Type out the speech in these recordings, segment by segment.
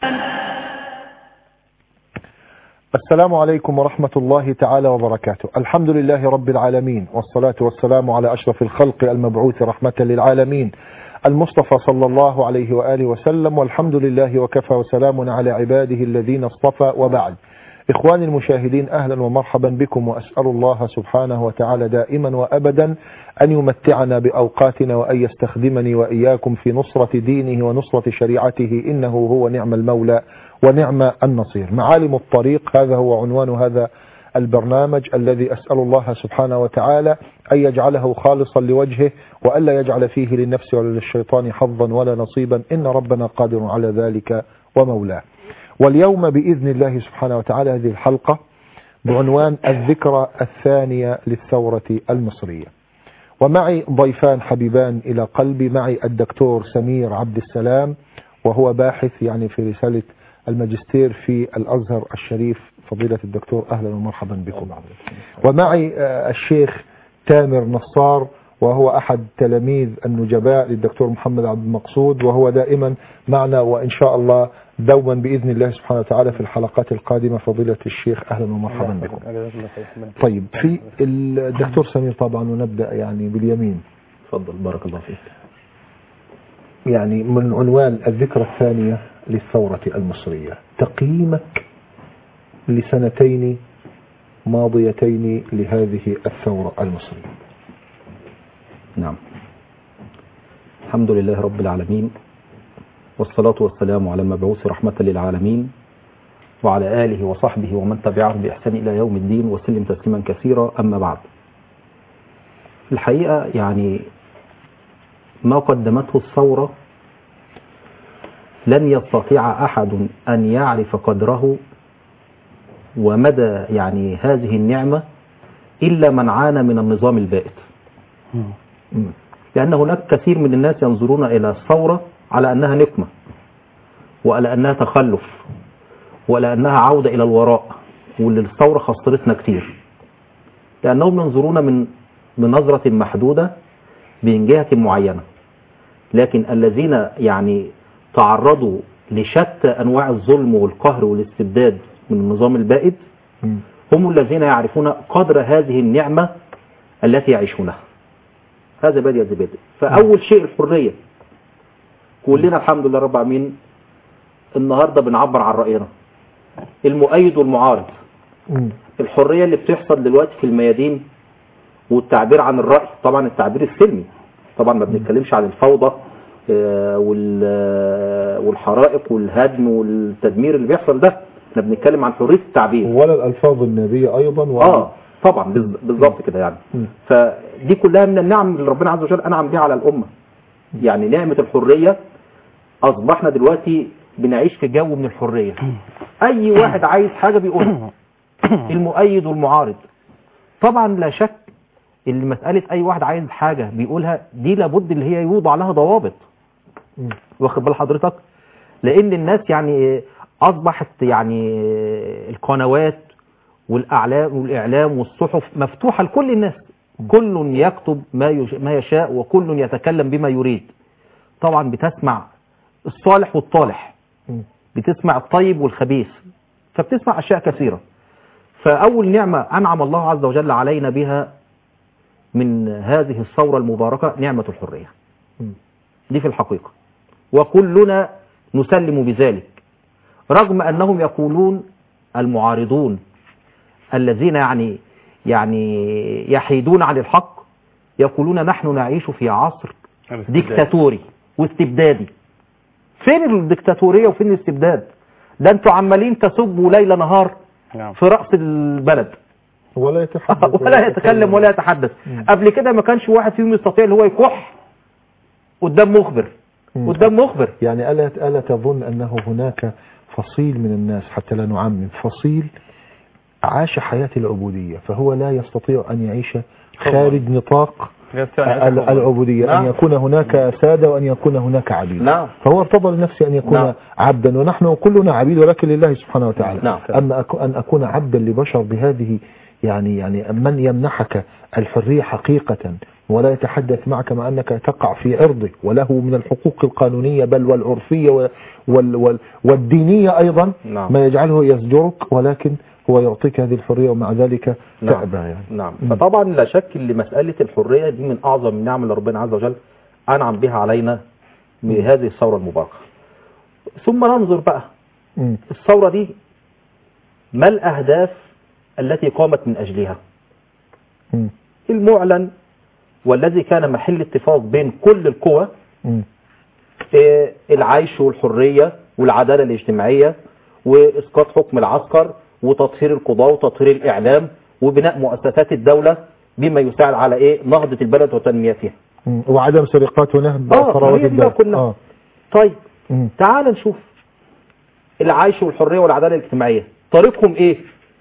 السلام عليكم ورحمة الله تعالى وبركاته الحمد لله رب العالمين والصلاة والسلام على أشرف الخلق المبعوث رحمة للعالمين المصطفى صلى الله عليه وآله وسلم والحمد لله وكفى وسلام على عباده الذين اصطفى وبعد إخواني المشاهدين أهلا ومرحبا بكم وأسأل الله سبحانه وتعالى دائما وأبدا أن يمتعنا بأوقاتنا وأن يستخدمني وإياكم في نصرة دينه ونصرة شريعته إنه هو نعم المولى ونعم النصير معالم الطريق هذا هو عنوان هذا البرنامج الذي أسأل الله سبحانه وتعالى أن يجعله خالصا لوجهه وألا يجعل فيه للنفس ولا للشيطان حظا ولا نصيبا إن ربنا قادر على ذلك ومولاه واليوم بإذن الله سبحانه وتعالى هذه الحلقة بعنوان الذكرى الثانية للثورة المصرية ومعي ضيفان حبيبان إلى قلبي معي الدكتور سمير عبد السلام وهو باحث يعني في رسالة الماجستير في الأزهر الشريف فضيلة الدكتور أهلا ومرحبا بكم ومعي آه، الشيخ تامر نصار وهو أحد تلاميذ النجباء للدكتور محمد عبد المقصود وهو دائما معنا وإن شاء الله دوما بإذن الله سبحانه وتعالى في الحلقات القادمة فضيلة الشيخ أهلا ومرحبا بكم طيب في الدكتور سمير طبعا ونبدأ يعني باليمين تفضل بارك الله فيك يعني من عنوان الذكرى الثانية للثورة المصرية تقييمك لسنتين ماضيتين لهذه الثورة المصرية نعم الحمد لله رب العالمين والصلاة والسلام على المبعوث رحمة للعالمين وعلى آله وصحبه ومن تبعهم بإحسان إلى يوم الدين وسلم تسليما كثيرا أما بعد الحقيقة يعني ما قدمته الثورة لن يستطيع أحد أن يعرف قدره ومدى يعني هذه النعمة إلا من عانى من النظام البائد لأن هناك كثير من الناس ينظرون إلى الثورة على أنها نقمة وعلى أنها تخلف وعلى أنها عودة إلى الوراء واللي الثورة خسرتنا كتير لأنهم ينظرون من من نظرة محدودة من جهة معينة لكن الذين يعني تعرضوا لشتى أنواع الظلم والقهر والاستبداد من النظام البائد هم الذين يعرفون قدر هذه النعمة التي يعيشونها هذا بادئ زبادئ فأول شيء الحرية كلنا الحمد لله رب العالمين النهاردة بنعبر عن رأينا المؤيد والمعارض الحرية اللي بتحصل دلوقتي في الميادين والتعبير عن الرأي طبعا التعبير السلمي طبعا ما بنتكلمش عن الفوضى آه، وال- آه، والحرائق والهدم والتدمير اللي بيحصل ده احنا بنتكلم عن حرية التعبير ولا الألفاظ النبية أيضا ولا اه طبعا بز- بالظبط كده يعني مم. فدي كلها من النعم اللي ربنا عز وجل انعم بها على الامه يعني نعمه الحريه اصبحنا دلوقتي بنعيش في جو من الحريه اي واحد عايز حاجه بيقولها المؤيد والمعارض طبعا لا شك ان مساله اي واحد عايز حاجه بيقولها دي لابد اللي هي يوضع لها ضوابط مم. واخد بال حضرتك لان الناس يعني اصبحت يعني القنوات والاعلام والاعلام والصحف مفتوحه لكل الناس كل يكتب ما يش- ما يشاء وكل يتكلم بما يريد طبعا بتسمع الصالح والطالح مم. بتسمع الطيب والخبيث فبتسمع اشياء كثيره فاول نعمه انعم الله عز وجل علينا بها من هذه الثوره المباركه نعمه الحريه مم. دي في الحقيقة وكلنا نسلم بذلك رغم أنهم يقولون المعارضون الذين يعني يعني يحيدون عن الحق يقولون نحن نعيش في عصر ديكتاتوري واستبدادي فين الديكتاتورية وفين الاستبداد ده انتوا عمالين تسبوا ليل نهار نعم في رأس البلد ولا يتحدث ولا يتكلم ولا يتحدث مم. قبل كده ما كانش واحد فيهم يستطيع اللي هو يكح قدام مخبر مم. قدام مخبر يعني ألا ألا تظن أنه هناك فصيل من الناس حتى لا نعمم فصيل عاش حياة العبودية فهو لا يستطيع أن يعيش خارج نطاق ال- العبودية أن نعم. يكون هناك سادة وأن يكون هناك عبيد نعم فهو ارتضى لنفسه أن يكون نعم. عبدا ونحن كلنا عبيد ولكن لله سبحانه وتعالى نعم. أما أك- أن أكون عبدا لبشر بهذه يعني يعني من يمنحك الحرية حقيقة ولا يتحدث معك مع أنك تقع في عرضه وله من الحقوق القانونية بل والعرفية وال وال وال والدينية أيضا نعم. ما يجعله يزجرك ولكن هو يعطيك هذه الحرية ومع ذلك نعم. تأبى يعني نعم مم. فطبعا لا شك ان مساله الحريه دي من اعظم النعم اللي ربنا عز وجل انعم بها علينا بهذه الثوره المباركه ثم ننظر بقى مم. الثوره دي ما الاهداف التي قامت من اجلها مم. المعلن والذي كان محل اتفاق بين كل القوى مم. آه، العيش والحريه والعداله الاجتماعيه واسقاط حكم العسكر وتطهير القضاء وتطهير الاعلام وبناء مؤسسات الدوله بما يساعد على ايه نهضه البلد وتنميتها مم. وعدم سرقات ونهب آه، ثروات هي دي بقى الدولة كلها. آه. طيب مم. تعال نشوف العيش والحريه والعداله الاجتماعيه طريقهم ايه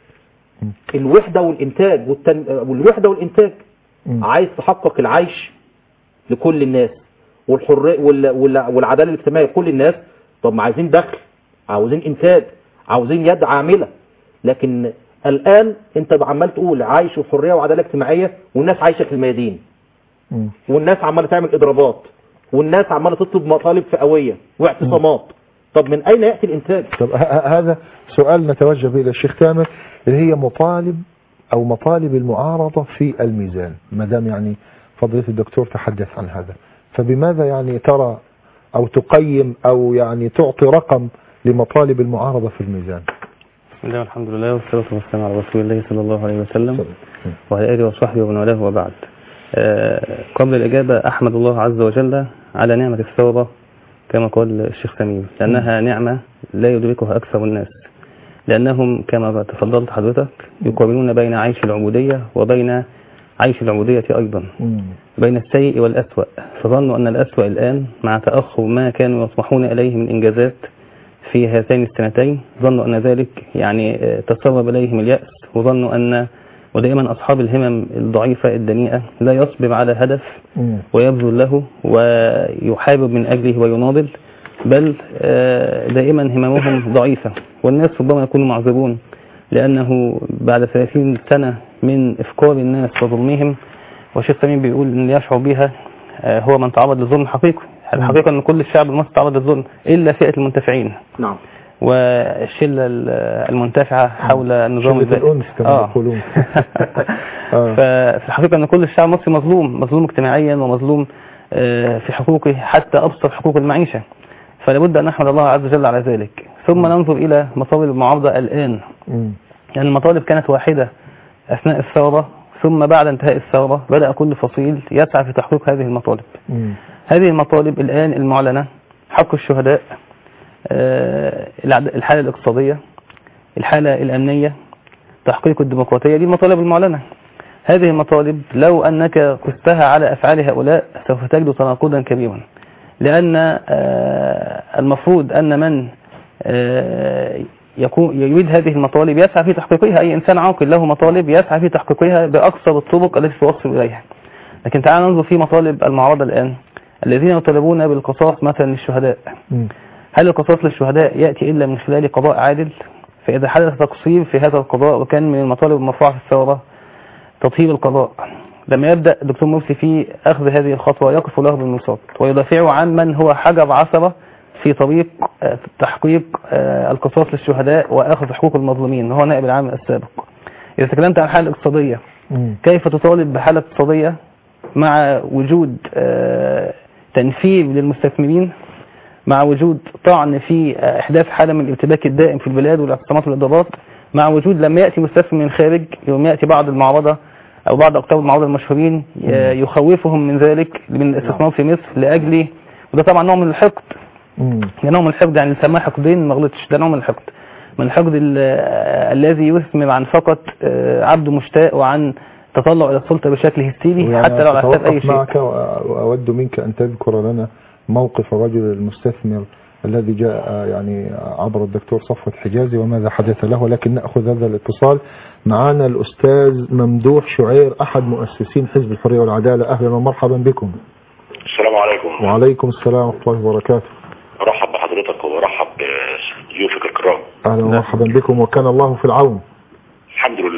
الوحده والانتاج والتن... والوحده والانتاج مم. عايز تحقق العيش لكل الناس والحريه وال... وال... والعداله الاجتماعيه لكل الناس طب ما عايزين دخل عاوزين انتاج عاوزين يد عامله لكن الان انت عمال تقول عيش وحريه وعداله اجتماعيه والناس عايشه في الميادين مم. والناس عماله تعمل اضرابات والناس عماله تطلب مطالب فئويه واعتصامات طب من اين ياتي الانتاج طب ه- ه- هذا سؤال نتوجه به إلى الشيخ تامر اللي هي مطالب أو مطالب المعارضة في الميزان ما دام يعني فضيلة الدكتور تحدث عن هذا فبماذا يعني ترى أو تقيم أو يعني تعطي رقم لمطالب المعارضة في الميزان بسم الله والحمد لله والصلاة والسلام على رسول الله صلى الله عليه وسلم وعلى آله وصحبه ومن والاه وبعد آه، قبل الإجابة أحمد الله عز وجل على نعمة الثوبة كما قال الشيخ تميم لأنها نعمة لا يدركها أكثر الناس لأنهم كما تفضلت حضرتك يقارنون بين عيش العبودية وبين عيش العبودية أيضا مم. بين السيء والأسوأ فظنوا أن الأسوأ الآن مع تأخر ما كانوا يطمحون إليه من إنجازات في هاتين السنتين ظنوا أن ذلك يعني آه، تسرب إليهم اليأس وظنوا أن ودائما أصحاب الهمم الضعيفة الدنيئة لا يصبر على هدف مم. ويبذل له ويحارب من أجله ويناضل بل آه، دائما هممهم ضعيفة والناس ربما يكونوا معذبون لأنه بعد 30 سنة من إفكار الناس وظلمهم والشيخ تميم بيقول أن اللي يشعر بها آه، هو من تعرض للظلم حقيقي الحقيقة أن كل الشعب المصري تعرض للظلم إلا فئة المنتفعين نعم والشلة ال- المنتفعة حول النظام شلة الذاتي. الأنس كما آه. يقولون آه. ففي الحقيقة أن كل الشعب المصري مظلوم مظلوم اجتماعيا ومظلوم آه، في حقوقه حتى أبسط حقوق المعيشة فلابد أن نحمد الله عز وجل على ذلك ثم ننظر إلى مطالب المعارضة الآن مم. لأن المطالب كانت واحدة أثناء الثورة ثم بعد انتهاء الثورة بدأ كل فصيل يسعى في تحقيق هذه المطالب مم. هذه المطالب الآن المعلنة حق الشهداء آه، العد- الحالة الاقتصادية الحالة الأمنية تحقيق الديمقراطية دي المطالب المعلنة هذه المطالب لو أنك قستها على أفعال هؤلاء سوف تجد تناقضا كبيرا لأن آه، المفروض أن من آه، يكون يريد هذه المطالب يسعى في تحقيقها أي إنسان عاقل له مطالب يسعى في تحقيقها بأقصر الطرق التي توصل إليها لكن تعال ننظر في مطالب المعارضة الآن الذين يطالبون بالقصاص مثلا للشهداء مم. هل القصاص للشهداء يأتي إلا من خلال قضاء عادل فإذا حدث تقصير في هذا القضاء وكان من المطالب المرفوعة في الثورة تطهير القضاء لما يبدأ الدكتور مرسي في أخذ هذه الخطوة يقف له بالمرصاد ويدافع عن من هو حجر عثرة في طريق آه، تحقيق آه، القصاص للشهداء وأخذ حقوق المظلومين وهو نائب العام السابق إذا تكلمت عن الحالة الاقتصادية مم. كيف تطالب بحالة اقتصادية مع وجود آه، تنفيذ للمستثمرين مع وجود طعن في آه، إحداث حالة من الارتباك الدائم في البلاد والاعتصامات والإضرابات مع وجود لما يأتي مستثمر من الخارج يوم يأتي بعض المعارضة أو بعض أقطاب المعارضة المشهورين ي- يخوفهم من ذلك من الاستثمار في مصر لأجل وده طبعا نوع من الحقد مم. ده نوع من الحقد يعني نسميه حقدين ما غلطش ده نوع من الحقد من الحقد ال- آه، الذي يثمر عن فقط آه، عبد مشتاق وعن تطلع الى السلطه بشكل هستيري ويعني حتى لو على حساب اي أتوقف شيء معك وأ- وأود منك أن تذكر لنا موقف الرجل المستثمر الذي جاء يعني عبر الدكتور صفوت حجازي وماذا حدث له ولكن نأخذ هذا الاتصال معنا الأستاذ ممدوح شعير أحد مؤسسين حزب الحرية والعدالة أهلا ومرحبا بكم السلام عليكم وعليكم السلام ورحمة الله وبركاته ارحب بحضرتك وارحب بضيوفك الكرام أهلا ومرحبا بكم وكان الله في العون الحمد لله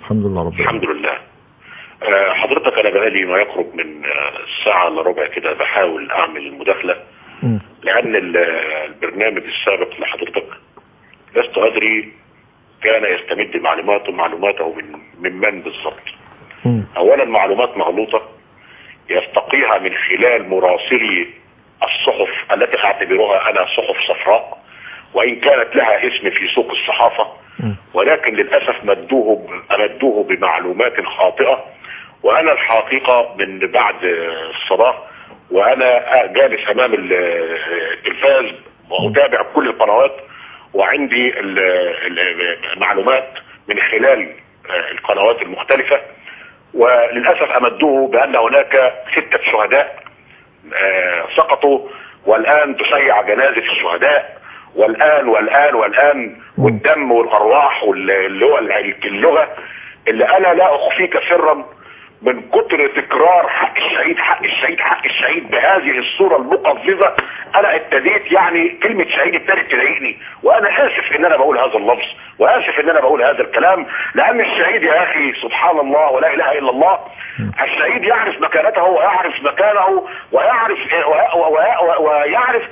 الحمد لله رب العالمين الحمد لله آه، حضرتك انا بقالي ما يقرب من آه، ساعة الا ربع كده بحاول اعمل المداخلة مم. لان ال- البرنامج السابق لحضرتك لست ادري كان يستمد معلوماته معلوماته من من من بالضبط مم. اولا معلومات مغلوطة يستقيها من خلال مراسلي الصحف التي اعتبرها انا صحف صفراء وان كانت لها اسم في سوق الصحافة مم. ولكن للأسف مدوه أمدوه بمعلومات خاطئة وأنا الحقيقة من بعد الصلاة وأنا جالس أمام ال- التلفاز وأتابع كل القنوات وعندي ال- ال- المعلومات من خلال القنوات المختلفة وللأسف أمدوه بأن هناك ستة شهداء آه، سقطوا والآن تشيع جنازة الشهداء والآن والآن والآن مم. والدم والأرواح واللي هو اللغة اللي أنا لا أخفيك سرا من كتر تكرار حق الشهيد حق الشهيد حق الشهيد بهذه الصورة المقززة أنا ابتديت يعني كلمة شهيد ابتدت تضايقني وأنا آسف إن أنا بقول هذا اللفظ وآسف إن أنا بقول هذا الكلام لأن الشهيد يا أخي سبحان الله ولا إله إلا الله الشهيد يعرف مكانته ويعرف مكانه ويعرف ويعرف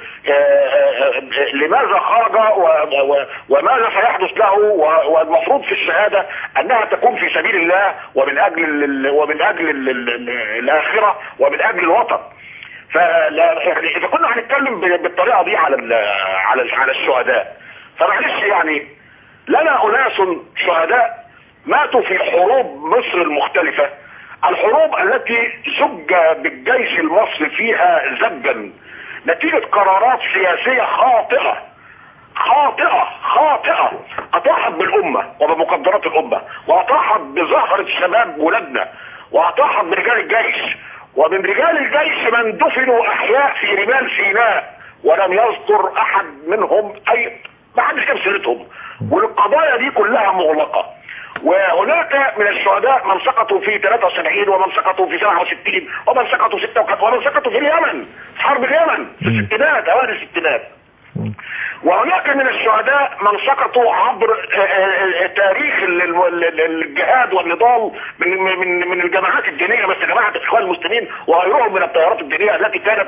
لماذا خرج وماذا سيحدث له والمفروض في الشهادة انها تكون في سبيل الله ومن اجل ومن اجل الاخرة ومن اجل الوطن فلا يعني اذا كنا هنتكلم بالطريقة دي على على على الشهداء فمعلش يعني لنا اناس شهداء ماتوا في حروب مصر المختلفة الحروب التي زج بالجيش المصري فيها زجا نتيجة قرارات سياسية خاطئة خاطئة خاطئة اطاحت بالامة وبمقدرات الامة واطاحت بزهرة شباب ولادنا واطاحت برجال الجيش ومن رجال الجيش من دفنوا احياء في رمال سيناء ولم يذكر احد منهم اي ما حدش جاب سيرتهم والقضايا دي كلها مغلقة وهناك من الشهداء من سقطوا في 73 ومن سقطوا في 67 ومن سقطوا 56 ومن سقطوا في اليمن في حرب اليمن في الستينات اوائل الستينات وهناك من الشهداء من سقطوا عبر تاريخ الجهاد والنضال من من من الجماعات الدينيه مثل جماعه الاخوان المسلمين وغيرهم من التيارات الدينيه التي كانت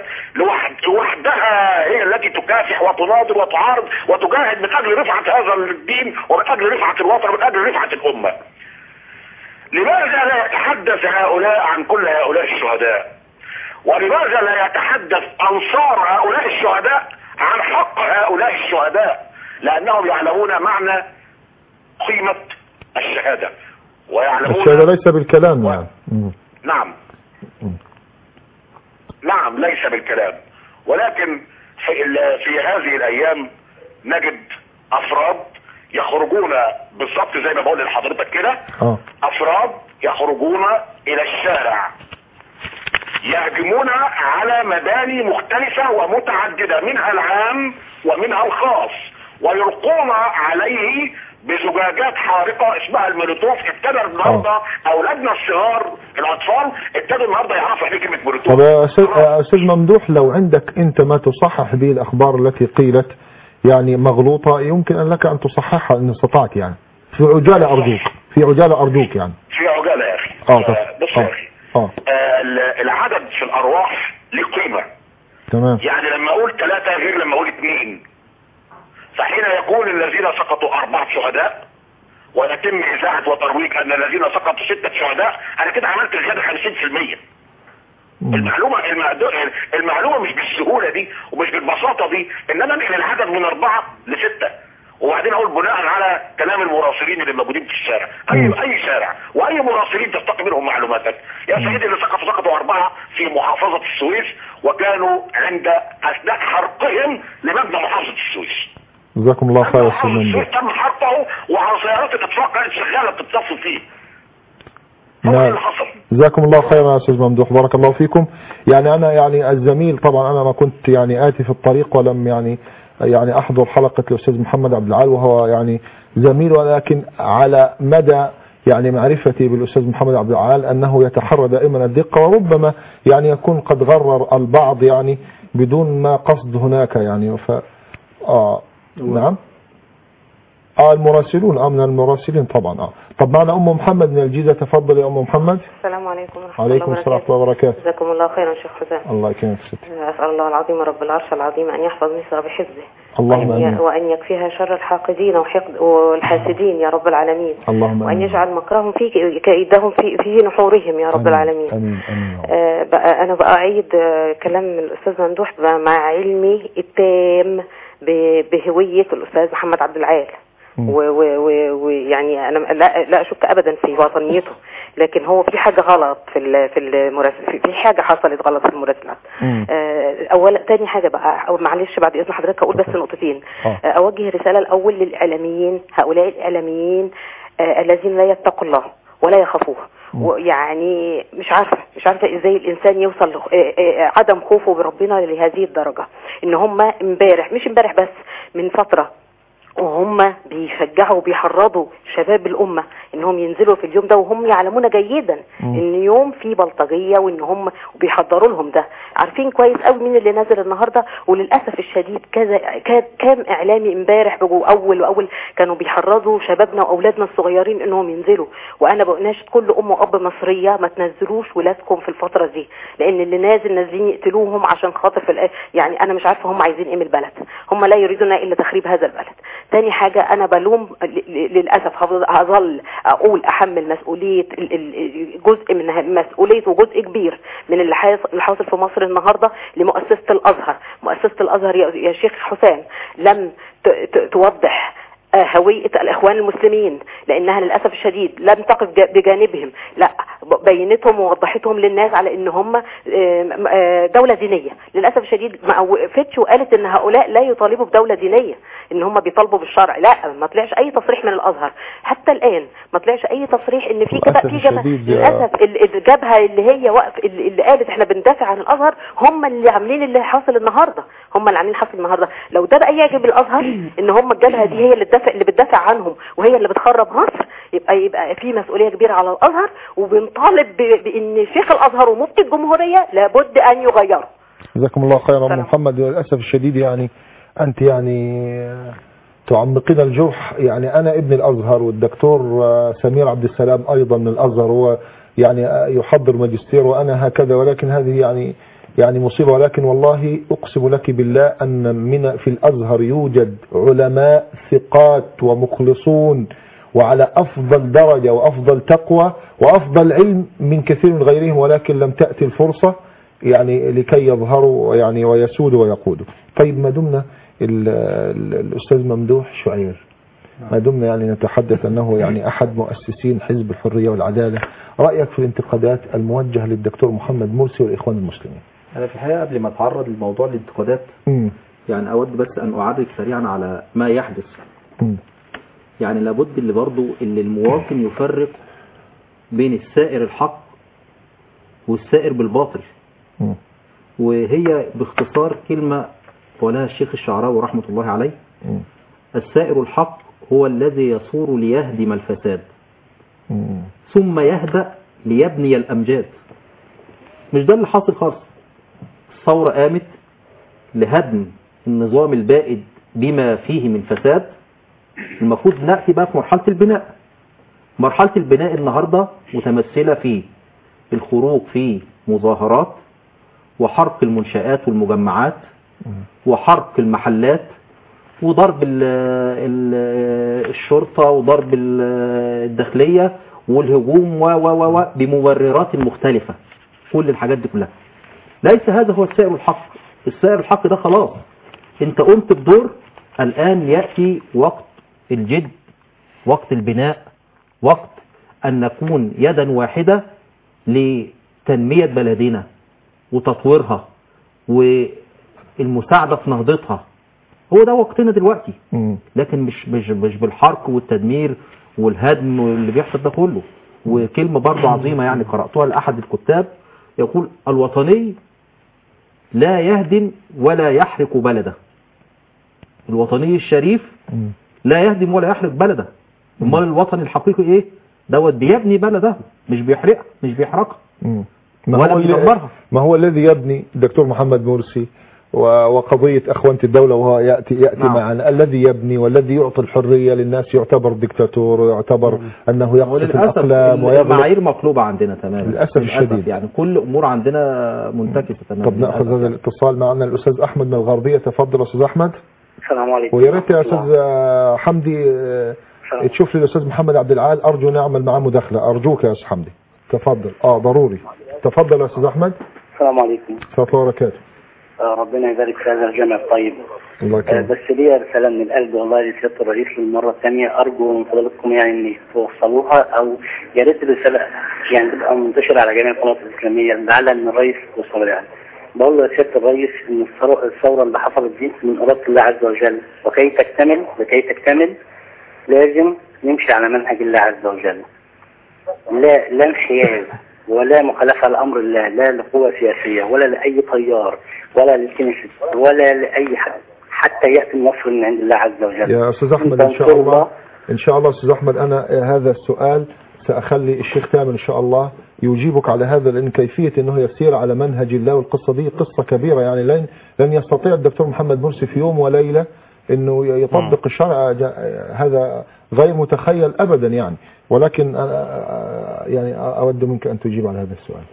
لوحدها هي التي تكافح وتناضل وتعارض وتجاهد من اجل رفعه هذا الدين ومن اجل رفعه الوطن ومن اجل رفعه الامه. لماذا لا يتحدث هؤلاء عن كل هؤلاء الشهداء؟ ولماذا لا يتحدث انصار هؤلاء الشهداء عن حق هؤلاء الشهداء لانهم يعلمون معنى قيمة الشهادة ويعلمون الشهادة ليس بالكلام يعني مم. نعم نعم ليس بالكلام ولكن في, ال- في هذه الايام نجد افراد يخرجون بالضبط زي ما بقول لحضرتك كده اه افراد يخرجون الى الشارع يهجمون على مباني مختلفة ومتعددة منها العام ومنها الخاص ويلقون عليه بزجاجات حارقة اسمها المولوتوف ابتدى النهاردة اولادنا الصغار الاطفال ابتدوا النهاردة يعرفوا يعني كلمة طب مولوتوف يا أستاذ- يا استاذ ممدوح لو عندك انت ما تصحح به الاخبار التي قيلت يعني مغلوطة يمكن ان لك ان تصححها ان استطعت يعني في عجالة ارجوك في عجالة ارجوك يعني في عجالة يا اخي اه طب آه، بص يا اه اخي اه آه، ال- العدد في الارواح له قيمة تمام يعني لما اقول ثلاثة غير لما اقول اثنين فحين يكون الذين سقطوا اربعة شهداء ويتم اذاعة وترويج ان الذين سقطوا ستة شهداء انا كده عملت زيادة 50% مم. المعلومة المعدو- المعلومة مش بالسهولة دي ومش بالبساطة دي انما انقل العدد من اربعة لستة وبعدين اقول بناء على كلام المراسلين اللي موجودين في الشارع مم. اي اي شارع واي مراسلين تستقي منهم معلوماتك يا سيدي اللي سقطوا سقطوا اربعة في محافظة السويس وكانوا عند اثناء حرقهم لمبنى محافظة السويس جزاكم الله خير يا استاذ محافظة السويس ممدوح تم حرقه وعلى سيارات الاطفاء كانت شغالة بتتصل فيه هو نعم. اللي حصل جزاكم الله خيرا يا استاذ ممدوح بارك الله فيكم يعني انا يعني الزميل طبعا انا ما كنت يعني اتي في الطريق ولم يعني يعني احضر حلقة الاستاذ محمد عبد العال وهو يعني زميل ولكن على مدى يعني معرفتي بالاستاذ محمد عبد العال انه يتحرى دائما الدقة وربما يعني يكون قد غرر البعض يعني بدون ما قصد هناك يعني ف آه نعم اه المراسلون اه من المراسلين طبعا اه طب معنا ام محمد من الجيزه تفضل يا ام محمد السلام عليكم ورحمة عليكم الله السلام ورحمه وبركاته الله وبركاته جزاكم الله خيرا شيخ حسام الله يكرمك ستي أسأل الله العظيم رب العرش العظيم أن يحفظ مصر بحفظه اللهم وأن, آمين. ي... وأن يكفيها شر الحاقدين وحقد والحاسدين يا رب العالمين اللهم وأن آمين. يجعل مكرهم في كيدهم في, في نحورهم يا رب آمين. العالمين امين امين يا رب. آه، بقى أنا بقى أعيد آه، كلام الأستاذ ممدوح بقى مع علمي التام ب- بهوية الأستاذ محمد عبد العال مم. و- و- و- ويعني أنا لا, لا أشك أبدا في وطنيته لكن هو في حاجة غلط في ال- في المراسل في- في حاجة حصلت غلط في المراسلات مم. آه، اولا تاني حاجه بقى أو معلش بعد اذن حضرتك اقول بس نقطتين آه. آه، اوجه رساله الاول للاعلاميين هؤلاء الاعلاميين آه، الذين لا يتقوا الله ولا يخافوه ويعني مش عارفه مش عارفه ازاي الانسان يوصل لخ- آه، آه، عدم خوفه بربنا لهذه الدرجه ان هم امبارح مش امبارح بس من فتره وهم بيشجعوا وبيحرضوا شباب الأمة انهم ينزلوا في اليوم ده وهم يعلمون جيدا مم. ان يوم فيه بلطجية وان هم وبيحضروا لهم ده عارفين كويس قوي مين اللي نازل النهاردة وللأسف الشديد كذا كا- كام اعلامي امبارح بقوا اول واول كانوا بيحرضوا شبابنا واولادنا الصغيرين انهم ينزلوا وانا بناشد كل ام واب مصرية ما تنزلوش ولادكم في الفترة دي لان اللي نازل نازلين يقتلوهم عشان خاطر في الآ- يعني انا مش عارفة هم عايزين ايه من البلد هم لا يريدون الا تخريب هذا البلد تاني حاجة انا بلوم ل- ل- للأسف هفضل- هظل اقول احمل مسؤولية ال- ال- جزء من ه- مسؤولية وجزء كبير من اللي حاص- اللي حاصل في مصر النهاردة لمؤسسة الازهر مؤسسة الازهر يا يا شيخ حسام لم ت- ت- توضح آه، هوية الإخوان المسلمين لأنها للأسف الشديد لم تقف جا- بجانبهم لا ب- بينتهم ووضحتهم للناس على إن هم آه، م- آه، دولة دينية للأسف الشديد ما وقفتش وقالت إن هؤلاء لا يطالبوا بدولة دينية إن هم بيطالبوا بالشرع لا ما طلعش أي تصريح من الأزهر حتى الآن ما طلعش أي تصريح إن في كده للأسف في جبهة الشديد يا- للأسف ال- الجبهة اللي هي وقف اللي اللي قالت إحنا بندافع عن الأزهر هم اللي عاملين اللي حاصل النهاردة هم اللي عاملين حاصل النهاردة لو ده بقى يعجب الأزهر إن هم الجبهة دي هي اللي بتدافع اللي بتدافع عنهم وهي اللي بتخرب مصر يبقى يبقى في مسؤولية كبيرة على الأزهر وبنطالب ب- بإن شيخ الأزهر ومفتي الجمهورية لابد أن يغيروا جزاكم الله خيرا ام سلام. محمد للاسف الشديد يعني انت يعني تعمقين الجرح يعني انا ابن الازهر والدكتور آه، سمير عبد السلام ايضا من الازهر هو يعني آه، يحضر ماجستير وانا هكذا ولكن هذه يعني يعني مصيبه ولكن والله اقسم لك بالله ان من في الازهر يوجد علماء ثقات ومخلصون وعلى افضل درجه وافضل تقوى وافضل علم من كثير من غيرهم ولكن لم تاتي الفرصه يعني لكي يظهروا يعني ويسودوا ويقودوا طيب ما دمنا ال- ال- الأستاذ ممدوح شعير ما دمنا يعني نتحدث أنه يعني أحد مؤسسين حزب الحرية والعدالة رأيك في الانتقادات الموجهة للدكتور محمد مرسي والإخوان المسلمين انا في الحقيقه قبل ما اتعرض لموضوع الانتقادات مم. يعني اود بس ان اعرج سريعا على ما يحدث مم. يعني لابد اللي برضو اللي المواطن يفرق بين السائر الحق والسائر بالباطل مم. وهي باختصار كلمة قالها الشيخ الشعراوي رحمة الله عليه مم. السائر الحق هو الذي يصور ليهدم الفساد مم. ثم يهدأ ليبني الأمجاد مش ده اللي حاصل خالص الثورة قامت لهدم النظام البائد بما فيه من فساد المفروض نأتي بقى في مرحلة البناء مرحلة البناء النهاردة متمثلة في الخروج في مظاهرات وحرق المنشآت والمجمعات وحرق المحلات وضرب ال ال الشرطة وضرب ال- الداخلية والهجوم و و و و بمبررات مختلفة كل الحاجات دي كلها ليس هذا هو السائر الحق السائر الحق ده خلاص انت قمت بدور الآن يأتي وقت الجد وقت البناء وقت أن نكون يدا واحدة لتنمية بلدنا وتطويرها والمساعدة في نهضتها هو ده وقتنا دلوقتي مم. لكن مش مش مش بالحرق والتدمير والهدم واللي بيحصل ده كله وكلمة برضو عظيمة يعني قرأتها لأحد الكتاب يقول الوطني لا يهدم ولا يحرق بلده الوطني الشريف مم. لا يهدم ولا يحرق بلده امال الوطن الحقيقي ايه دوت بيبني بلده مش بيحرقها مش بيحرقها مم. ولا هو اللي- بيدمرها. ما هو الذي يبني الدكتور محمد مرسي و- وقضية أخوانة الدولة وهو يأتي, يأتي نعم. معنا الذي يبني والذي يعطي الحرية للناس يعتبر ديكتاتور ويعتبر أنه يقصف وللاسف الأقلام ويغلق المعايير مقلوبه عندنا تماما للأسف الشديد. يعني كل امور عندنا منتكسه تماما طب نأخذ للأسف هذا الاتصال معنا الأستاذ أحمد من الغربية تفضل أستاذ أحمد السلام عليكم ويا ريت يا ورحمة أستاذ آه، حمدي آه، السلام. تشوف لي الأستاذ محمد عبد العال أرجو نعمل معاه مداخلة أرجوك يا أستاذ حمدي تفضل آه ضروري تفضل يا أستاذ أحمد السلام عليكم ورحمة الله وبركاته آه، ربنا يبارك في هذا الجمع الطيب الله آه، يكرمك بس ليا رسالة من القلب والله لسيادة الرئيس للمرة الثانية أرجو من فضلكم يعني إن توصلوها أو يا ريت الرسالة يعني تبقى منتشرة على جميع القنوات الإسلامية لعل من الرئيس يوصل يعني بقول له يا سيادة الرئيس إن الثورة- الثورة اللي حصلت دي من إرادة الله عز وجل وكي تكتمل لكي تكتمل لازم نمشي على منهج الله عز وجل لا لا انحياز ولا مخالفة لأمر الله لا لقوة سياسية ولا لأي تيار ولا للكنيسة ولا لأي حد حتى يأتي النصر من عند الله عز وجل يا أستاذ أحمد إن شاء الله إن شاء الله أستاذ أحمد أنا هذا السؤال سأخلي الشيخ تامر إن شاء الله يجيبك على هذا لأن كيفية أنه يسير على منهج الله والقصة دي قصة كبيرة يعني لن لن يستطيع الدكتور محمد مرسي في يوم وليلة أنه يطبق الشرع جا- هذا غير متخيل أبدا يعني ولكن أنا يعني أود منك أن تجيب على هذا السؤال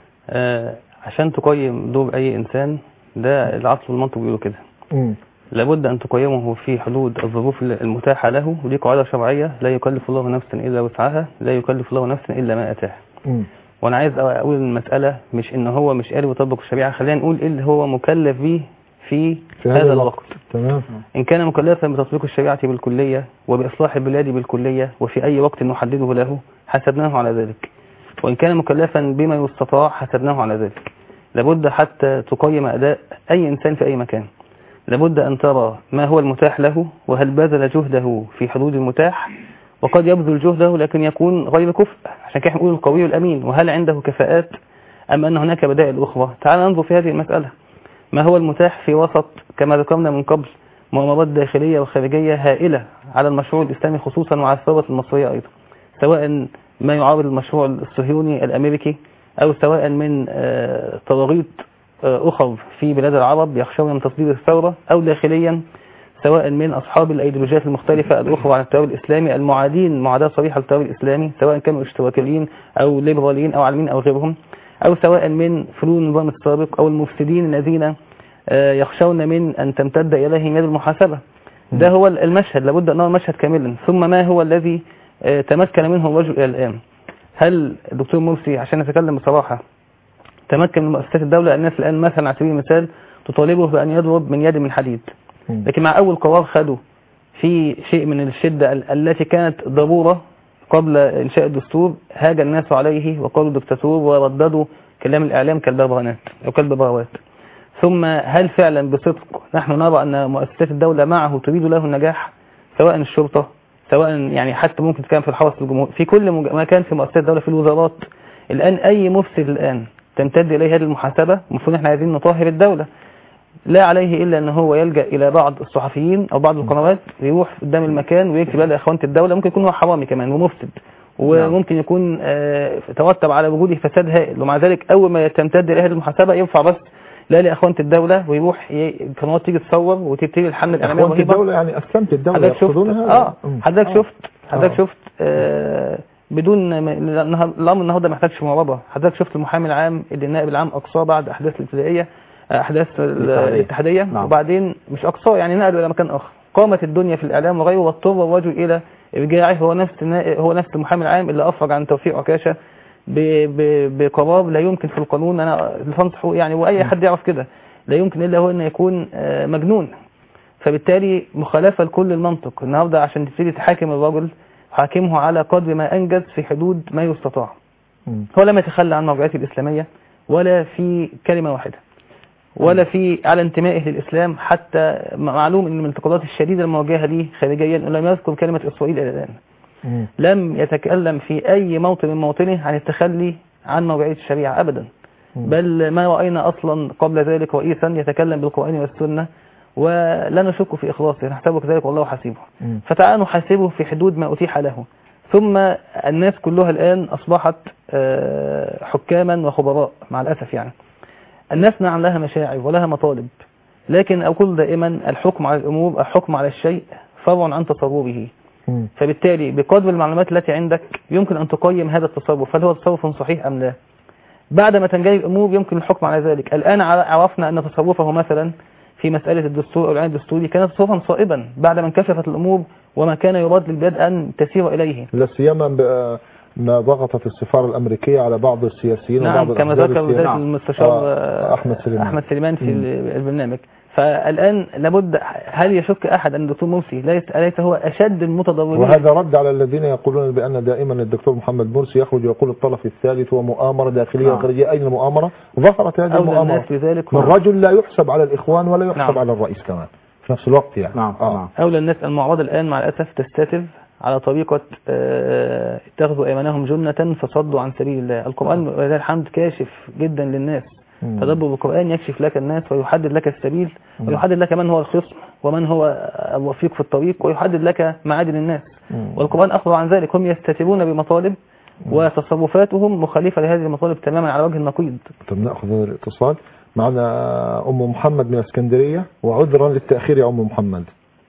آه، عشان تقيم دور أي إنسان ده العقل والمنطق بيقولوا كده مم. لابد أن تقيمه في حدود الظروف المتاحة له ودي قاعدة شرعية لا يكلف الله نفسا إلا وسعها لا يكلف الله نفسا إلا ما أتاها مم. وأنا عايز أقول المسألة مش إن هو مش قادر يطبق الشريعة خلينا نقول إيه اللي هو مكلف به في, في هذا الوقت تمام إن كان مكلفا بتطبيق الشريعة بالكلية وبإصلاح البلاد بالكلية وفي أي وقت نحدده له حسبناه على ذلك وإن كان مكلفا بما يستطاع حسبناه على ذلك لابد حتى تقيم أداء أي إنسان في أي مكان لابد أن ترى ما هو المتاح له وهل بذل جهده في حدود المتاح وقد يبذل جهده لكن يكون غير كفء عشان كده نقول القوي الأمين وهل عنده كفاءات أم أن هناك بدائل أخرى تعال ننظر في هذه المسألة ما هو المتاح في وسط كما ذكرنا من قبل مؤامرات داخلية وخارجية هائلة على المشروع الإسلامي خصوصا وعلى الثورة المصرية أيضا سواء ما يعارض المشروع الصهيوني الأمريكي أو سواء من آه، طواغيت آه، أخر في بلاد العرب يخشون من تصدير الثورة أو داخليا سواء من أصحاب الأيديولوجيات المختلفة الأخرى عن التيار الإسلامي المعادين معاداة صريحة للتيار الإسلامي سواء كانوا اشتراكيين أو ليبراليين أو علمين أو غيرهم أو سواء من فلول النظام السابق أو المفسدين الذين آه، يخشون من أن تمتد إليهم يد المحاسبة ده هو المشهد لابد أن نرى المشهد كاملا ثم ما هو الذي آه، تمكن منه الرجل إلى الآن هل الدكتور مرسي عشان نتكلم بصراحة تمكن من مؤسسات الدولة الناس الآن مثلا على سبيل المثال تطالبه بأن يضرب من يد من حديد مم. لكن مع أول قرار خده في شيء من الشدة ال- التي كانت ضرورة قبل إنشاء الدستور هاج الناس عليه وقالوا دكتاتور ورددوا كلام الإعلام كالببغانات أو كالببغاوات ثم هل فعلا بصدق نحن نرى أن مؤسسات الدولة معه تريد له النجاح سواء الشرطة سواء يعني حتى ممكن تكون في الحرس الجمهوري في كل مج- مكان في مؤسسات الدولة في الوزارات الآن أي مفسد الآن تمتد إليه هذه المحاسبة المفروض احنا عايزين نطهر الدولة لا عليه إلا أن هو يلجأ إلى بعض الصحفيين أو بعض القنوات يروح قدام المكان ويكتب هذا إخوانة الدولة ممكن يكون هو حرامي كمان ومفسد وممكن يكون آه، ترتب على وجوده فساد هائل ومع ذلك أول ما تمتد إليه هذه المحاسبة يرفع بس لا لإخوانة الدولة ويروح ي- القنوات تيجي تصور وتبتدي الحملة الإعلامية أخوانة الرهيبة الدولة يعني أسلمت الدولة حضرتك شفت يقصدون هذا اه مم. حضرتك شفت حضرتك آه. شفت آه بدون ما- لأن الامر النهارده ما محتاجش معربه حضرتك شفت المحامي العام اللي النائب العام اقصاه بعد احداث الابتدائيه آه، احداث ال- الاتحادية. الاتحاديه نعم. وبعدين مش اقصاه يعني نقله الى مكان اخر قامت الدنيا في الاعلام وغيره واضطر الرجل الى ارجاعه هو نفس النا- هو نفس المحامي العام اللي افرج عن توفيق عكاشه ب- ب- بقرار لا يمكن في القانون انا بنصحه يعني واي حد يعرف كده لا يمكن الا هو انه يكون آه، مجنون فبالتالي مخالفة لكل المنطق النهاردة عشان تبتدي تحاكم الرجل حاكمه على قدر ما أنجز في حدود ما يستطاع مم. هو لم يتخلى عن مرجعيته الإسلامية ولا في كلمة واحدة ولا في على انتمائه للإسلام حتى معلوم أن من الانتقادات الشديدة الموجهة ليه خارجيا أنه لم يذكر كلمة إسرائيل إلى الآن مم. لم يتكلم في أي موطن من مواطنه عن التخلي عن مرجعية الشريعة أبدا بل ما رأينا أصلا قبل ذلك رئيسا يتكلم بالقرآن والسنة ولا نشك في إخلاصه نحسبه كذلك والله حسيبه مم. فتعالوا نحاسبه في حدود ما أتيح له ثم الناس كلها الآن أصبحت آه، حكاما وخبراء مع الأسف يعني الناس نعم لها مشاعر ولها مطالب لكن أقول دائما الحكم على الأمور الحكم على الشيء فرع عن تصوره مم. فبالتالي بقدر المعلومات التي عندك يمكن أن تقيم هذا التصرف هل هو تصرف صحيح أم لا بعد ما تنجلي الأمور يمكن الحكم على ذلك الآن ع- عرفنا أن تصرفه مثلا في مسألة الدستور أو العين الدستوري كان تصرفا صائبا بعد ما انكشفت الأمور وما كان يراد للبلاد أن تسير إليه لا سيما ب- ما ضغطت السفارة الأمريكية على بعض السياسيين نعم وبعض كما الأحزاب ذكر السياسية. ذلك المستشار آه، آه، أحمد سليمان. أحمد سليمان في مم. البرنامج فالآن لابد هل يشك أحد أن الدكتور مرسي ليس أليس هو أشد المتضررين وهذا رد على الذين يقولون بأن دائما الدكتور محمد مرسي يخرج ويقول الطرف الثالث ومؤامرة داخلية نعم. وخارجية أين المؤامرة ظهرت هذه أولى المؤامرة الناس بذلك من هم- رجل لا يحسب على الإخوان ولا يحسب نعم. على الرئيس كمان في نفس الوقت يعني نعم آه. نعم أولى الناس المعارضة الآن مع الأسف تستتر على طريقة آه، اتخذوا أيمانهم جنة فصدوا عن سبيل الله القرآن ولله الحمد كاشف جدا للناس مم. تدبر القرآن يكشف لك الناس ويحدد لك السبيل ويحدد لك من هو الخصم ومن هو الوفيق في الطريق ويحدد لك معادن الناس مم. والقرآن أخبر عن ذلك هم يستترون بمطالب وتصرفاتهم مخالفة لهذه المطالب تماما على وجه النقيض طب ناخذ هذا الاتصال معنا ام محمد من اسكندريه وعذرا للتاخير يا ام محمد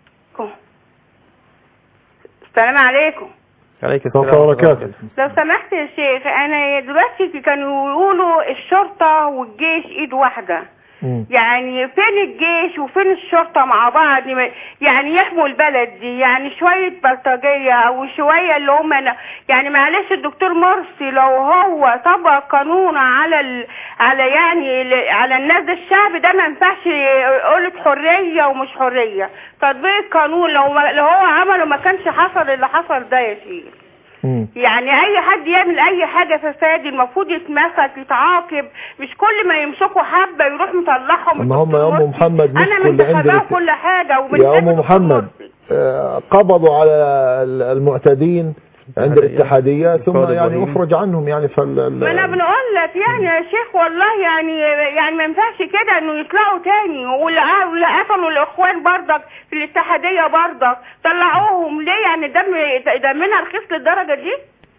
السلام عليكم عليك السلام وبركاته لو سمحت يا شيخ انا دلوقتي كانوا يقولوا الشرطة والجيش ايد واحدة مم. يعني فين الجيش وفين الشرطة مع بعض يعني يحموا البلد دي يعني شوية بلطجية او شوية اللي هم يعني معلش الدكتور مرسي لو هو طبق قانون على ال... على يعني ال- على الناس ده الشعب ده ما ينفعش يقولك حرية ومش حرية تطبيق القانون لو ما... لو هو عمله ما كانش حصل اللي حصل ده يا شيخ مم. يعني اي حد يعمل اي حاجة فساد المفروض يتمسك يتعاقب مش كل ما يمسكوا حبة يروح مطلعهم أما هم الدكتور يا أم مرسي. محمد انا مسكوا اللي عند منتخباه الات- كل حاجة ومن يا حزب ام الدكتور محمد مرسي. آه، قبضوا على المعتدين عند الاتحادية ثم القائد يعني إبراهيم. افرج عنهم يعني فال ما انا بنقول لك يعني يا شيخ والله يعني يعني ما ينفعش كده انه يطلعوا تاني واللي واللي قتلوا الاخوان برضك في الاتحادية برضك طلعوهم ليه يعني دم دمنا رخيص للدرجة دي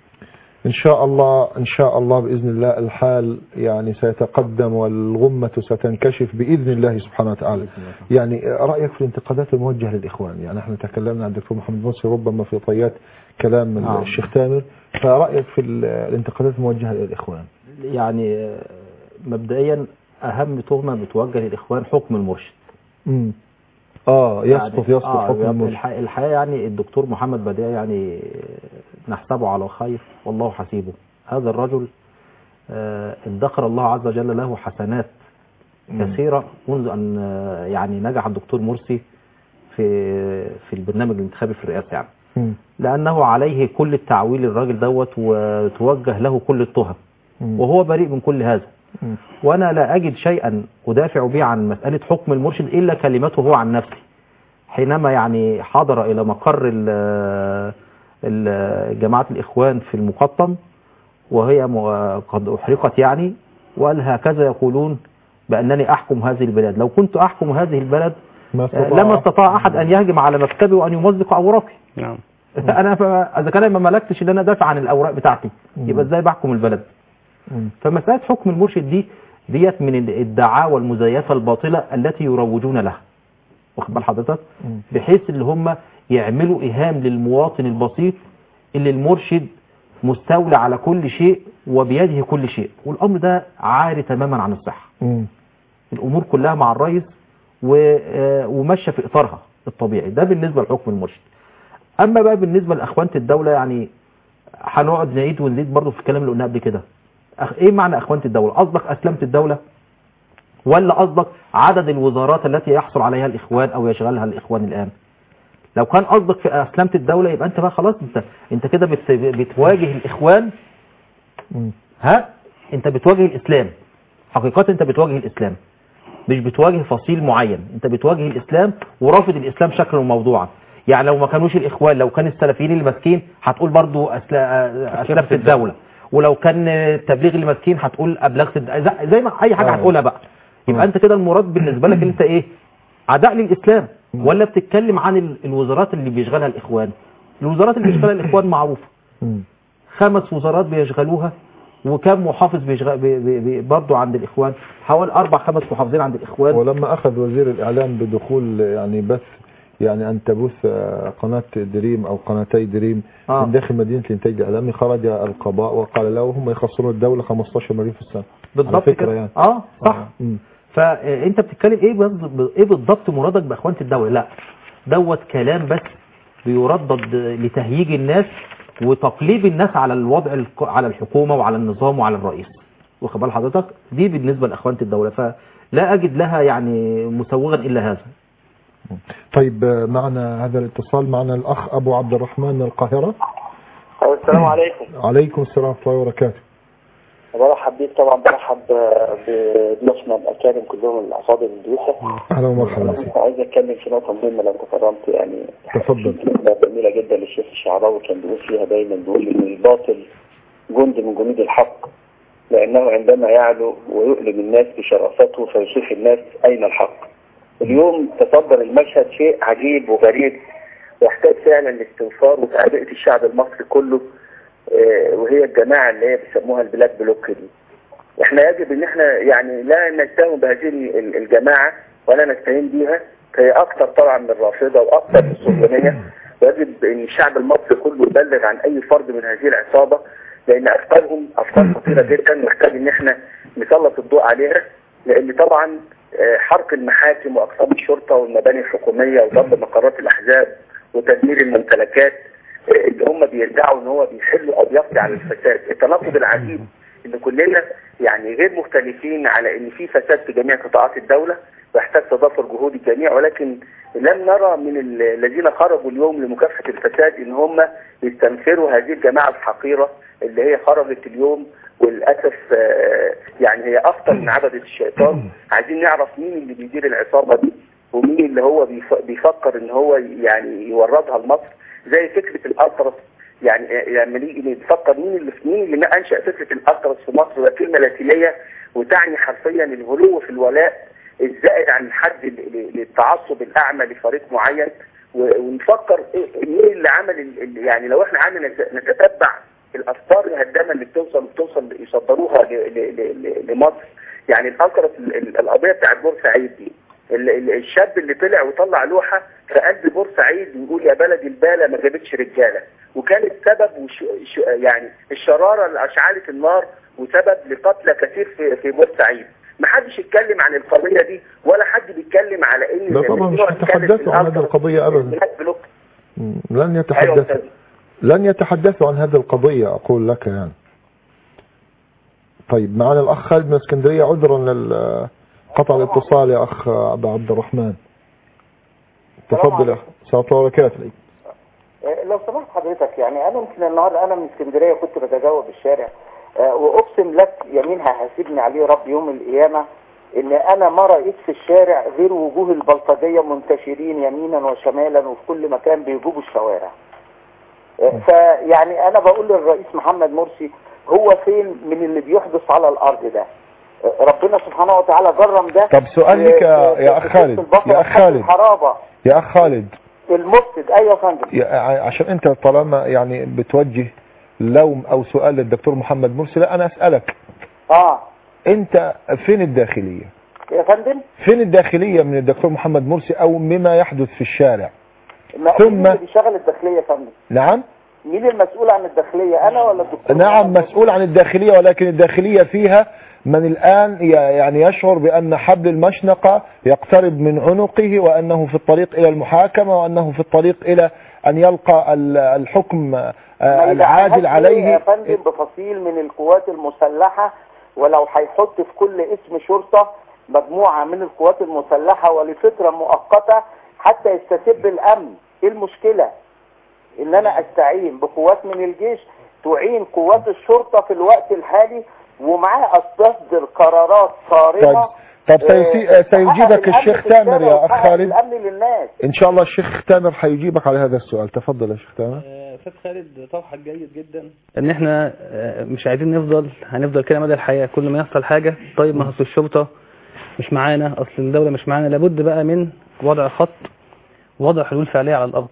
ان شاء الله ان شاء الله باذن الله الحال يعني سيتقدم والغمة ستنكشف باذن الله سبحانه وتعالى يعني رايك في الانتقادات الموجهه للاخوان يعني احنا تكلمنا عن الدكتور محمد مرسي ربما في طيات كلام نعم. الشيخ تامر فرايك في ال- الانتقادات الموجهه للاخوان يعني آه، مبدئيا اهم تهمه بتوجه للاخوان حكم المرشد امم اه يسقط يعني- يسقط آه، حكم يعني المرشد الح- الحقيقه يعني الدكتور محمد بديع يعني نحسبه على خير والله حسيبه هذا الرجل آه، ادخر الله عز وجل له حسنات كثيره منذ ان آه، يعني نجح الدكتور مرسي في في البرنامج الانتخابي في الرئاسه يعني مم. لانه عليه كل التعويل الراجل دوت وتوجه له كل التهم مم. وهو بريء من كل هذا مم. وانا لا اجد شيئا ادافع به عن مساله حكم المرشد الا كلمته هو عن نفسه حينما يعني حضر الى مقر ال- ال- جماعه الاخوان في المقطم وهي م- قد احرقت يعني وقال هكذا يقولون بانني احكم هذه البلاد لو كنت احكم هذه البلد ما آه، استطاع لما استطاع احد ان يهجم على مكتبي وان يمزق اوراقي نعم انا ف... اذا كان ما ملكتش ان انا ادافع عن الاوراق بتاعتي يبقى ازاي بحكم البلد مم. فمسألة حكم المرشد دي ديت من الدعاوى المزيفة الباطلة التي يروجون لها واخد بال حضرتك مم. بحيث اللي هم يعملوا إيهام للمواطن البسيط اللي المرشد مستولى على كل شيء وبيده كل شيء والأمر ده عاري تماما عن الصحة مم. الأمور كلها مع الرئيس و- آه، وماشية في إطارها الطبيعي ده بالنسبة لحكم المرشد أما بقى بالنسبة لأخوانة الدولة يعني هنقعد نعيد ونزيد برضه في الكلام اللي قلناه قبل كده أخ... ايه معنى اخوانة الدولة قصدك اسلمت الدولة ولا قصدك عدد الوزارات التي يحصل عليها الاخوان او يشغلها الاخوان الان لو كان قصدك في اسلمت الدولة يبقى انت بقى خلاص انت انت كده بت... بتواجه الاخوان مم. ها انت بتواجه الاسلام حقيقة انت بتواجه الاسلام مش بتواجه فصيل معين انت بتواجه الاسلام ورافض الاسلام شكلا وموضوعا يعني لو ما كانوش الاخوان لو كان السلفيين اللي ماسكين هتقول برضو أسل... اسلمت الدولة ولو كان التبليغ اللي ماسكين هتقول ابلغت الد... زي- زي ما اي حاجه آه. هتقولها بقى يبقى انت كده المراد بالنسبه لك انت ايه عداء للاسلام ولا بتتكلم عن ال- الوزارات اللي بيشغلها الاخوان الوزارات اللي بيشغلها الاخوان معروفه مم. خمس وزارات بيشغلوها وكم محافظ بيشغل بي بي بي برضه عند الاخوان حوالي اربع خمس محافظين عند الاخوان ولما أخذ وزير الإعلام بدخول يعني بث يعني أن تبث آه، قناة دريم أو قناتي دريم آه. من داخل مدينة الإنتاج الإعلامي خرج القضاء وقال له هم يخسرون الدولة 15 مليون في السنة بالضبط على فكرة كده يعني. اه صح آه. مم. فانت بتتكلم ايه بالض- ايه بالضبط مرادك باخوانه الدوله لا دوت كلام بس بيردد لتهييج الناس وتقليب الناس على الوضع الك- على الحكومه وعلى النظام وعلى الرئيس واخد بال حضرتك دي بالنسبه لاخوانه الدوله فلا اجد لها يعني مسوغا الا هذا طيب آه، معنا هذا الاتصال معنا الأخ أبو عبد الرحمن من القاهرة السلام عليكم عليكم السلام ورحمة الله وبركاته برحب بيك طبعا برحب بضيوفنا الاكارم كلهم الافاضل الضيوفه أهلا ومرحبا كنت عايز اتكلم في نقطه مهمه لو تكرمت يعني تفضل كلمه جميله جدا للشيخ الشعراوي كان بيقول فيها دايما بيقول ان الباطل جند من جنود الحق لانه عندما يعلو ويؤلم الناس بشراسته فيشوف الناس اين الحق اليوم تصدر المشهد شيء عجيب وغريب يحتاج فعلا لاستنفار وتعبئه الشعب المصري كله آه، وهي الجماعه اللي هي بيسموها البلاك بلوك دي احنا يجب ان احنا يعني لا نتهم بهذه ال- الجماعه ولا نستهين بيها هي اكثر طبعا من الرافضه واكثر من الصهيونيه ويجب ان الشعب المصري كله يبلغ عن اي فرد من هذه العصابه لان افكارهم افكار خطيره جدا محتاج ان احنا نسلط الضوء عليها لان طبعا آه، حرق المحاكم واقسام الشرطه والمباني الحكوميه وضرب مقرات الاحزاب وتدمير الممتلكات آه، اللي هم بيدعوا ان هو بيحلوا او بيقضي على الفساد التناقض العجيب ان كلنا يعني غير مختلفين على ان في فساد في جميع قطاعات الدوله ويحتاج تضافر جهود الجميع ولكن لم نرى من ال- الذين خرجوا اليوم لمكافحه الفساد ان هم يستنفروا هذه الجماعه الحقيره اللي هي خرجت اليوم وللاسف آه، يعني هي اخطر من عبده الشيطان عايزين نعرف مين اللي بيدير العصابه دي ومين اللي هو بيف- بيفكر ان هو يعني يوردها لمصر زي فكره الاطرس يعني لما نيجي نفكر مين اللي مين اللي انشا فكره الاطرس في مصر وهي كلمه لاتينيه وتعني حرفيا الغلو في الولاء الزائد عن الحد ل- ل- للتعصب الاعمى لفريق معين و- ونفكر إيه- مين اللي عمل ال- ال- يعني لو احنا قعدنا نت- نتتبع الافكار الهدامه اللي بتوصل بتوصل يصدروها ل- ل- ل- ل- لمصر يعني الانكرس ال- ال- القضيه بتاعت بورسعيد دي ال- ال- الشاب اللي طلع وطلع لوحه في قلب بورسعيد ويقول يا بلد البالة ما جابتش رجاله وكانت سبب وش ش يعني الشراره اللي اشعلت النار وسبب لقتلى كثير في في بورسعيد ما حدش يتكلم عن القضيه دي ولا حد بيتكلم على ان لا طبعا مش الموضوع اتكلم في هيتحدثوا عن هذه الأنكرس القضية أبدا البلاك بلوك. مم. لن ايوه يتحدثوا أستاذ. لن يتحدثوا عن هذه القضية أقول لك يعني طيب معنا الأخ خالد من اسكندرية عذرا لقطع الاتصال يا أخ أبا عبد الرحمن تفضل يا أخ السلام عليكم وبركاته آه، لو سمحت حضرتك يعني انا يمكن النهارده انا من اسكندريه كنت بتجول الشارع آه، واقسم لك يمين هيحاسبني عليه رب يوم القيامه ان انا ما رايت في الشارع غير وجوه البلطجيه منتشرين يمينا وشمالا وفي كل مكان بيجوبوا الشوارع آه، فيعني انا بقول للرئيس محمد مرسي هو فين من اللي بيحدث على الارض ده آه، ربنا سبحانه وتعالى جرم ده طب سؤال لك يا- في- يا في أخ خالد، البصرة يا أخ لحد خالد. الحرابه يا أخ خالد المفسد ايوه يا فندم يا- عشان أنت طالما يعني بتوجه لوم أو سؤال للدكتور محمد مرسي لا أنا أسألك اه أنت فين الداخلية يا فندم فين الداخلية من الدكتور محمد مرسي أو مما يحدث في الشارع ما ثم- مين اللي بيشغل الداخليه يا فندم نعم مين المسؤول عن الداخليه انا ولا الدكتور نعم مسؤول عن الداخلية ولكن الداخلية فيها من الآن ي- يعني يشعر بأن حبل المشنقة يقترب من عنقه وأنه في الطريق إلى المحاكمة وأنه في الطريق إلى أن يلقى ال- الحكم آه، ما العادل يدعمهاش ليه يا عليه فندم بفصيل من القوات المسلحه ولو هيحط في كل اسم شرطه مجموعه من القوات المسلحه ولفتره مؤقته حتى يستتب الامن ايه المشكله ان انا استعين بقوات من الجيش تعين قوات الشرطه في الوقت الحالي ومعاه استصدر قرارات صارمه طب طب سيجي- آه، سيجيبك تحقق الأمن الشيخ في تامر الشارع يا أخ وتحقق خالد الامن للناس إن شاء الله الشيخ تامر حيجيبك على هذا السؤال تفضل يا شيخ تامر آه، استاذ خالد طرحك جيد جدا ان احنا آه، مش عايزين نفضل هنفضل كده مدى الحياه كل ما يحصل حاجه طيب ما اصل الشرطه مش معانا اصل الدوله مش معانا لابد بقى من وضع خط وضع حلول فعليه على الارض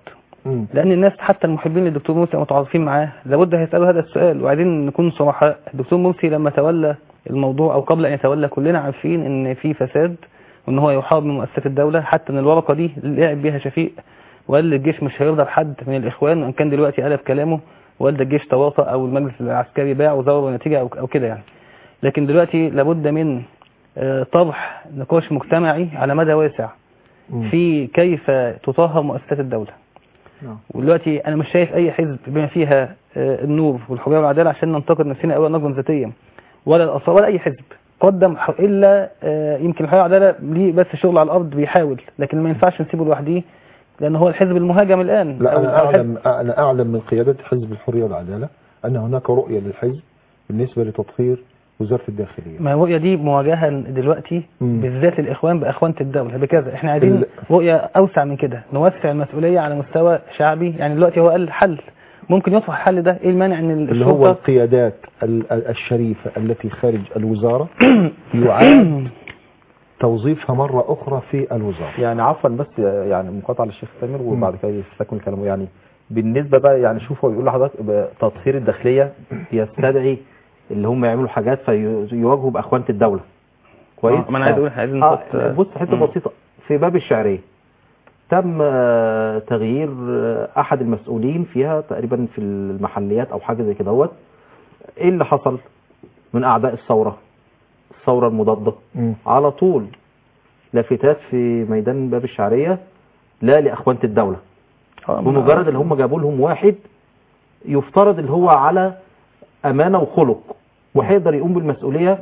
مم. لان الناس حتى المحبين للدكتور مرسي متعاطفين معاه لابد هيسالوا هذا السؤال وعايزين نكون صراحه الدكتور مرسي لما تولى الموضوع او قبل ان يتولى كلنا عارفين ان في فساد وان هو يحارب من مؤسسات الدوله حتى ان الورقه دي لعب بيها شفيق وقال الجيش مش هيرضى بحد من الاخوان وان كان دلوقتي قلب كلامه وقال ده الجيش تواطأ او المجلس العسكري باع وزور النتيجه او او كده يعني لكن دلوقتي لابد من آه، طرح نقاش مجتمعي على مدى واسع مم. في كيف تطهر مؤسسات الدولة نعم. ودلوقتي انا مش شايف اي حزب بما فيها آه، النور والحريه والعداله عشان ننتقد نفسنا اولا نقدا ذاتيا ولا الاثار ولا اي حزب قدم ح- الا آه، يمكن الحريه والعداله ليه بس شغل على الارض بيحاول لكن ما ينفعش نسيبه لوحده لان هو الحزب المهاجم الان لا أو- أنا أو حزب- أعلم أنا أعلم من قيادة حزب الحرية والعدالة أن هناك رؤية للحزب بالنسبة لتطهير وزارة الداخلية ما الرؤية دي مواجهة دلوقتي مم. بالذات للإخوان بأخوانة الدولة بكذا احنا عايزين ال- رؤية أوسع من كده نوسع المسؤولية على مستوى شعبي يعني دلوقتي هو قال حل ممكن يطرح الحل ده ايه المانع ان اللي هو الشرطة القيادات ال- ال- الشريفة التي خارج الوزارة يعاد توظيفها مرة أخرى في الوزارة يعني عفوا بس يعني مقاطعه للشيخ سامر وبعد كده يستكمل كلامه يعني بالنسبه بقى يعني شوف هو بيقول لحضرتك ب- تطهير الداخليه يستدعي اللي هم يعملوا حاجات فيواجهوا باخوانه الدوله كويس آه، ما أنا عايز أقول- عايزين آه نحط- بص حته مم. بسيطه في باب الشعريه تم آه، تغيير آه، احد المسؤولين فيها تقريبا في المحليات او حاجه زي كده هوت ايه اللي حصل من اعداء الثوره الثوره المضاده مم. على طول لافتات في ميدان باب الشعريه لا لاخوانه الدوله آه، بمجرد اللي هم جابوا لهم واحد يفترض اللي هو على امانه وخلق وهيقدر يقوم بالمسؤوليه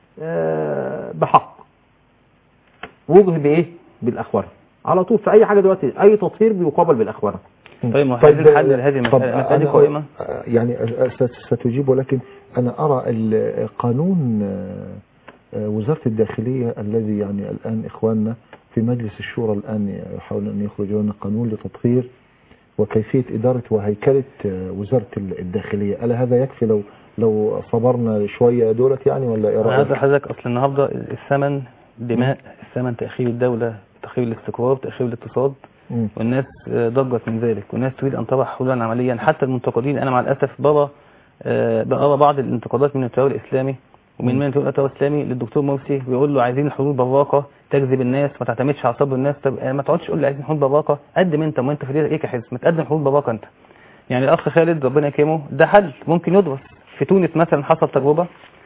آه، بحق وجه بايه بالاخوان على طول في اي حاجه دلوقتي اي تطهير بيقابل بالاخوان طيب ما احنا عايزين حل لهذه طب المسألة المسألة دي أنا- قائمة آه، يعني ست- ستجيب ولكن أنا أرى ال- قانون آه، آه، وزارة الداخلية الذي يعني الآن إخواننا في مجلس الشورى الآن يحاولون أن يخرجون قانون لتطهير وكيفية إدارة وهيكلة آه، وزارة الداخلية ألا هذا يكفي لو لو صبرنا شوية دولت يعني ولا إيه أنا رأيك؟ عايز حضرتك أصل النهاردة الثمن دماء الثمن تأخير الدولة تأخير الاستقرار تأخير الاقتصاد مم. والناس آه، ضجت من ذلك والناس تريد أن تضع حلولا عمليا حتى المنتقدين أنا مع الأسف برى آه، بقرا بعض الانتقادات من التيار الإسلامي ومن من التيار الإسلامي للدكتور مرسي بيقول له عايزين حلول براقة تجذب الناس ما تعتمدش على صبر الناس طب آه، ما تقعدش تقول لي عايزين حلول براقة قدم أنت ما أنت في ايه كحزب ما تقدم حلول براقة أنت يعني الأخ خالد ربنا يكرمه ده حل ممكن يدرس في تونس مثلا حصل تجربة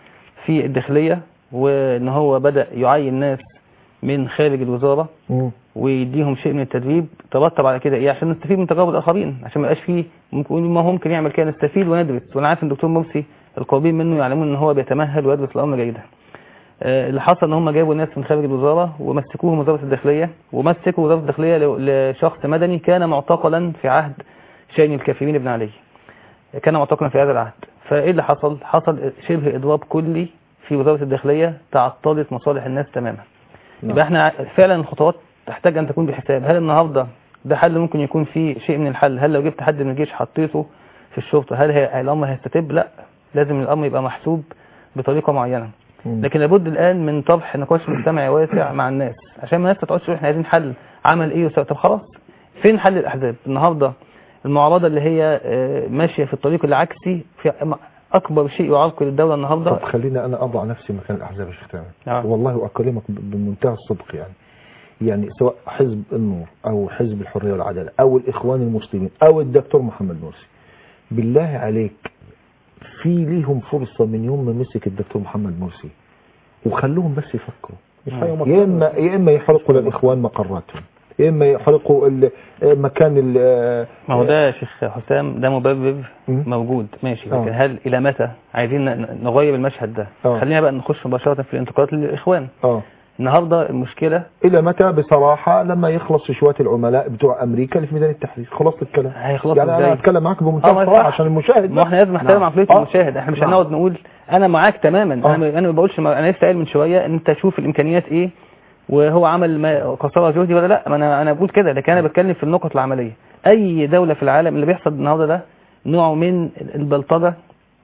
في الداخلية وان هو بدأ يعين ناس من خارج الوزارة مم. ويديهم شيء من التدريب ترتب على كده ايه عشان نستفيد من تجارب الاخرين عشان ما يبقاش فيه ممكن ما هو ممكن يعمل كده نستفيد وندرس وانا عارف ان الدكتور مرسي القريبين منه يعلمون ان هو بيتمهل ويدرس الامر جيدا آه، اللي حصل ان هم جابوا ناس من خارج الوزاره ومسكوهم وزاره الداخليه ومسكوا وزاره الداخليه ل- لشخص مدني كان معتقلا في عهد شين الكافرين ابن علي كان معتقلا في هذا العهد فايه اللي حصل حصل شبه اضراب كلي في وزاره الداخليه تعطلت مصالح الناس تماما يبقى احنا فعلا الخطوات تحتاج ان تكون بحساب هل النهارده ده حل ممكن يكون فيه شيء من الحل هل لو جبت حد من الجيش حطيته في الشرطه هل هي الامر هيستتب لا لازم الامر يبقى محسوب بطريقه معينه مم. لكن لابد الان من طرح نقاش مجتمعي واسع مع الناس عشان ما الناس ما تقعدش تقول احنا عايزين حل عمل ايه وسوي طب خلاص فين حل الاحزاب النهارده المعارضه اللي هي آه، ماشيه في الطريق العكسي في اكبر شيء يعرقل الدوله النهارده طب خلينا أنا أضع نفسي مكان الأحزاب يا شيخ تامر آه. والله أكلمك ب- بمنتهى الصدق يعني يعني سواء حزب النور أو حزب الحرية والعدالة أو الإخوان المسلمين أو الدكتور محمد مرسي بالله عليك في ليهم فرصة من يوم ما مسك الدكتور محمد مرسي وخلوهم بس يفكروا يا إما يا إما يحرقوا للإخوان مقراتهم يا إما يحرقوا ال- مكان ال- ما هو ده يا شيخ حسام ده مبرر مم. موجود ماشي آه. لكن هل الى متى عايزين ن- نغير المشهد ده آه. خلينا بقى نخش مباشره في الانتقادات للاخوان اه النهارده المشكله إلى متى بصراحة لما يخلص شوية العملاء بتوع أمريكا اللي في ميدان التحرير خلاص الكلام هيخلصوا يعني أنا ازاي أتكلم معاك بمنتهى آه، ما الصراحة ينفعش. عشان المشاهد ما احنا لازم نحترم نعم. عقليه آه. المشاهد احنا مش نعم. هنقعد نقول انا معاك تماما آه. انا انا ما بقولش ما انا لسه قايل من شويه ان انت شوف الامكانيات ايه وهو عمل ما قصارى جهدي ولا لا ما انا انا بقول كده لكن انا بتكلم في النقط العمليه اي دوله في العالم اللي بيحصل النهارده ده نوع من البلطجه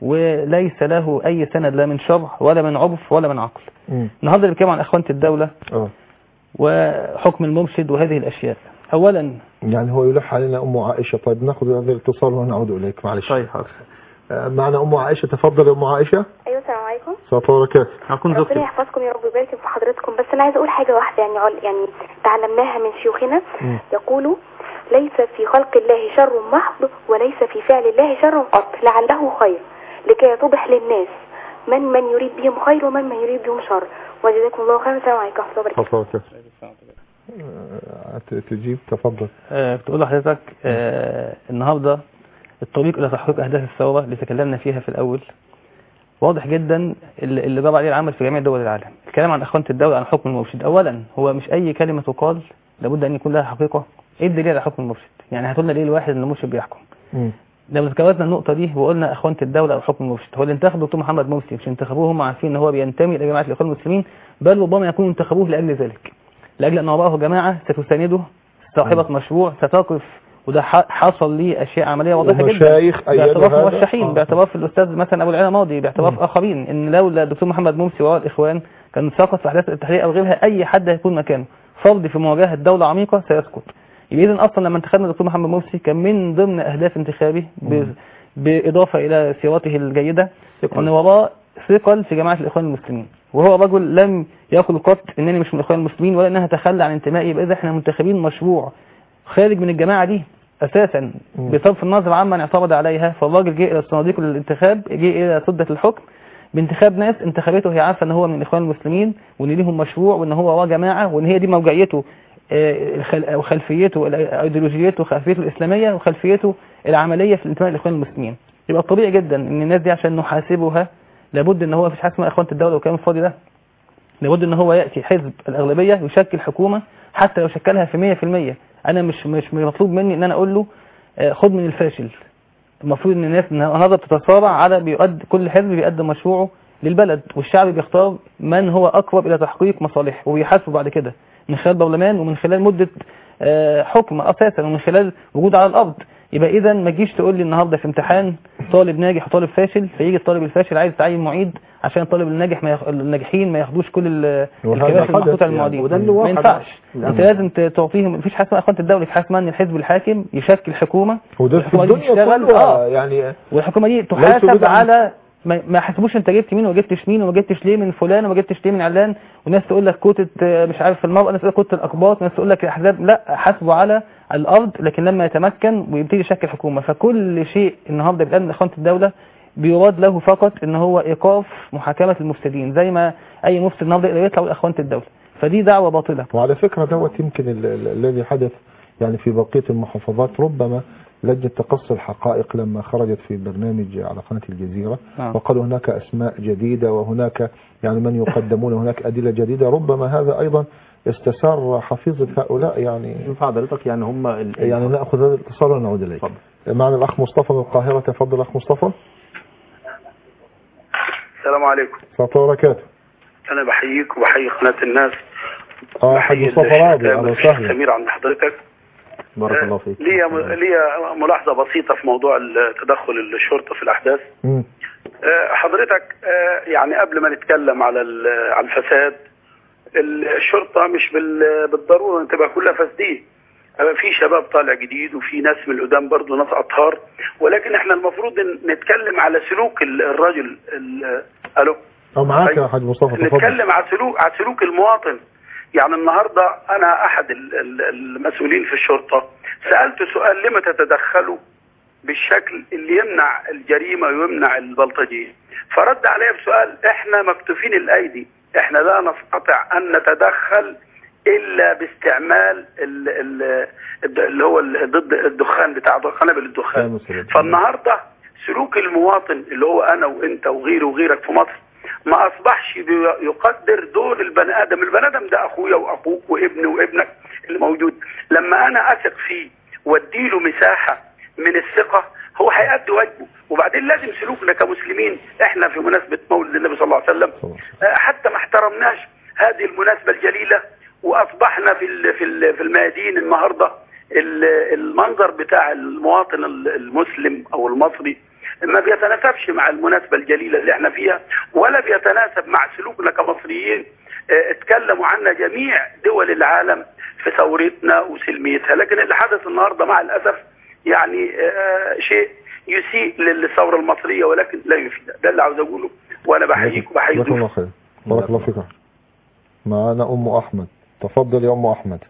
وليس له اي سند لا من شرع ولا من عرف ولا من عقل مم. النهارده اللي بيتكلم عن اخوانه الدوله اه وحكم المرشد وهذه الاشياء اولا يعني هو يلح علينا ام عائشه طيب ناخذ هذا الاتصال ونعود اليك معلش طيب حاضر آه، معنا ام عائشه تفضل يا ام عائشه ايوه السلام عليكم السلام عليكم وبركاته هكون ربنا زوجتي يحفظكم يا رب ويبارك في حضرتكم بس انا عايزه اقول حاجه واحده يعني عل- يعني تعلمناها من شيوخنا مم. يقولوا ليس في خلق الله شر محض وليس في فعل الله شر قط لعله خير لكي يتضح للناس من من يريد بهم خير ومن من يريد بهم شر وجزاكم الله خيرا السلام عليكم ورحمه الله وبركاته تفضل آه، ت- تجيب تفضل آه، بتقول لحضرتك آه، النهارده الطريق الى تحقيق اهداف الثوره اللي تكلمنا فيها في الاول واضح جدا اللي اللي جرى عليه العمل في جميع دول العالم الكلام عن اخوانه الدوله عن حكم المرشد اولا هو مش اي كلمه تقال لابد ان يكون لها حقيقه ايه الدليل على حكم المرشد يعني هتقولنا ليه الواحد ان المرشد بيحكم مم. لما تكررنا النقطة دي وقلنا أخوانة الدولة أو حكم المرشد هو اللي انتخب دكتور محمد مرسي مش انتخبوه هم عارفين إن هو بينتمي لجماعة الإخوان المسلمين بل ربما يكونوا انتخبوه لأجل ذلك لأجل أن وراءه جماعة ستسانده صاحبة مشروع ستقف وده ح- حصل ليه أشياء عملية واضحة جدا ومشايخ أيدوا باعتراف هذا. مرشحين آه. باعتراف الأستاذ مثلا أبو العلا ماضي باعتراف آخرين إن لولا الدكتور محمد مرسي وراء الإخوان كان سقط في أحداث التحرير أو غيرها أي حد هيكون مكانه فرد في مواجهة دولة عميقة سيسقط يبقى إذن أصلا لما انتخبنا الدكتور محمد مرسي كان من ضمن أهداف انتخابه ب- بالإضافة إلى سيرته الجيدة أن وراء ثقل في جماعة الإخوان المسلمين وهو رجل لم يقل قط إنني مش من الإخوان المسلمين ولا إنها تخلى عن انتمائي يبقى إذا إحنا منتخبين مشروع خارج من الجماعة دي أساسا مم. بصرف النظر عمن اعترض عليها فالراجل جه إلى الصناديق الانتخاب جه إلى سدة الحكم بانتخاب ناس انتخبته هي عارفة إن هو من الإخوان المسلمين وإن ليهم مشروع وإن هو وراه جماعة وإن هي دي موجعيته آه، الخل- أو خلفيته ايديولوجيته خلفيته الإسلامية وخلفيته العملية في الانتماء للإخوان المسلمين يبقى طبيعي جدا ان الناس دي عشان نحاسبها لابد ان هو مفيش حاجه اسمها اخوانه الدوله والكلام الفاضي ده لابد ان هو ياتي حزب الاغلبيه يشكل حكومه حتى لو شكلها في 100% انا مش مش مطلوب مني ان انا اقول له آه، خد من الفاشل المفروض ان الناس النهارده بتتصارع على بيقد كل حزب بيقدم مشروعه للبلد والشعب بيختار من هو اقرب الى تحقيق مصالحه وبيحاسبه بعد كده من خلال برلمان ومن خلال مده آه، حكم اساسا ومن خلال وجود على الارض يبقى اذا ما تجيش تقول لي النهارده في امتحان طالب ناجح وطالب فاشل فيجي الطالب الفاشل عايز يتعين معيد عشان الطالب الناجح ما يخ... الناجحين ما ياخدوش كل ال- وهذا الكراسي حدث المحطوطه يعني. للمعيدين وده اللي ما واقع ينفعش ده. انت لازم ت- تعطيهم مفيش حاجه اسمها اخوانه الدوله في حاجه اسمها ان الحزب الحاكم يشكل حكومه وده في الحكومة دي الدنيا تشتغل- كلها آه. يعني والحكومه دي ليسوا تحاسب بدعا. على ما ما حسبوش انت جبت مين وما جبتش مين وما جبتش ليه من فلان وما جبتش ليه من علان وناس تقول لك كوتة آه، مش عارف المرأة ناس تقول لك كوتة الأقباط ناس تقول لك الأحزاب لا حاسبوا على الأرض لكن لما يتمكن ويبتدي يشكل حكومة فكل شيء النهارده بيتقال من إخوانة الدولة بيراد له فقط ان هو ايقاف محاكمة المفسدين زي ما اي مفسد النهارده يقدر يطلع اخوانة الدولة فدي دعوة باطلة وعلى فكرة دوت يمكن ال- ال- الذي حدث يعني في بقية المحافظات ربما لجنة تقصي الحقائق لما خرجت في برنامج على قناة الجزيرة نعم. وقالوا هناك أسماء جديدة وهناك يعني من يقدمون هناك أدلة جديدة ربما هذا أيضا استثار حفيظة هؤلاء يعني ينفع حضرتك يعني هم ال- يعني نأخذ هذا الاتصال ونعود إليك معنا الأخ مصطفى من القاهرة تفضل أخ مصطفى السلام عليكم السلام عليكم وبركاته انا بحييك وبحيي قناه الناس اه حاج بحيي مصطفى الشيخ راضي تامر أهلا الشيخ وسهلا سمير عند حضرتك بارك الله فيك ليا ليا ملاحظه بسيطه في موضوع تدخل الشرطه في الاحداث مم. آه، حضرتك آه، يعني قبل ما نتكلم على ال- على الفساد الشرطه مش بال- بالضروره ان تبقى كلها فاسدين آه، في شباب طالع جديد وفي ناس من القدام برضه ناس اطهار ولكن احنا المفروض إن نتكلم على سلوك ال- الرجل ال- الو أو معاك طيب. يا حاج مصطفى تفضل نتكلم على سلوك على سلوك المواطن يعني النهارده انا احد ال- ال- المسؤولين في الشرطه سالته سؤال لما تتدخلوا بالشكل اللي يمنع الجريمه ويمنع البلطجيه فرد عليا بسؤال احنا مكتوفين الايدي احنا لا نستطيع ان نتدخل الا باستعمال ال- ال- الد- اللي هو ال- ضد الدخان بتاع قنابل الدخان فالنهارده سلوك المواطن اللي هو انا وانت وغيري وغيرك في مصر ما اصبحش بي- يقدر دور البني ادم البني ادم ده اخويا واخوك وابني وابنك اللي موجود لما انا اثق فيه واديله مساحه من الثقه هو هيأدي واجبه وبعدين لازم سلوكنا كمسلمين احنا في مناسبه مولد النبي صلى الله عليه وسلم آه، حتى ما احترمناش هذه المناسبه الجليله واصبحنا في ال- في ال- في الميادين النهارده ال- المنظر بتاع المواطن ال- المسلم او المصري ما بيتناسبش مع المناسبة الجليلة اللي احنا فيها ولا بيتناسب مع سلوكنا كمصريين اه، اتكلموا عنا جميع دول العالم في ثورتنا وسلميتها لكن اللي حدث النهارده مع الاسف يعني آه، شيء يسيء للثوره المصريه ولكن لا يفيد ده اللي عاوز اقوله وانا بحييك وبحيي جزاكم الله ضيوفك. خير بارك الله فيكم معانا ام احمد تفضل يا ام احمد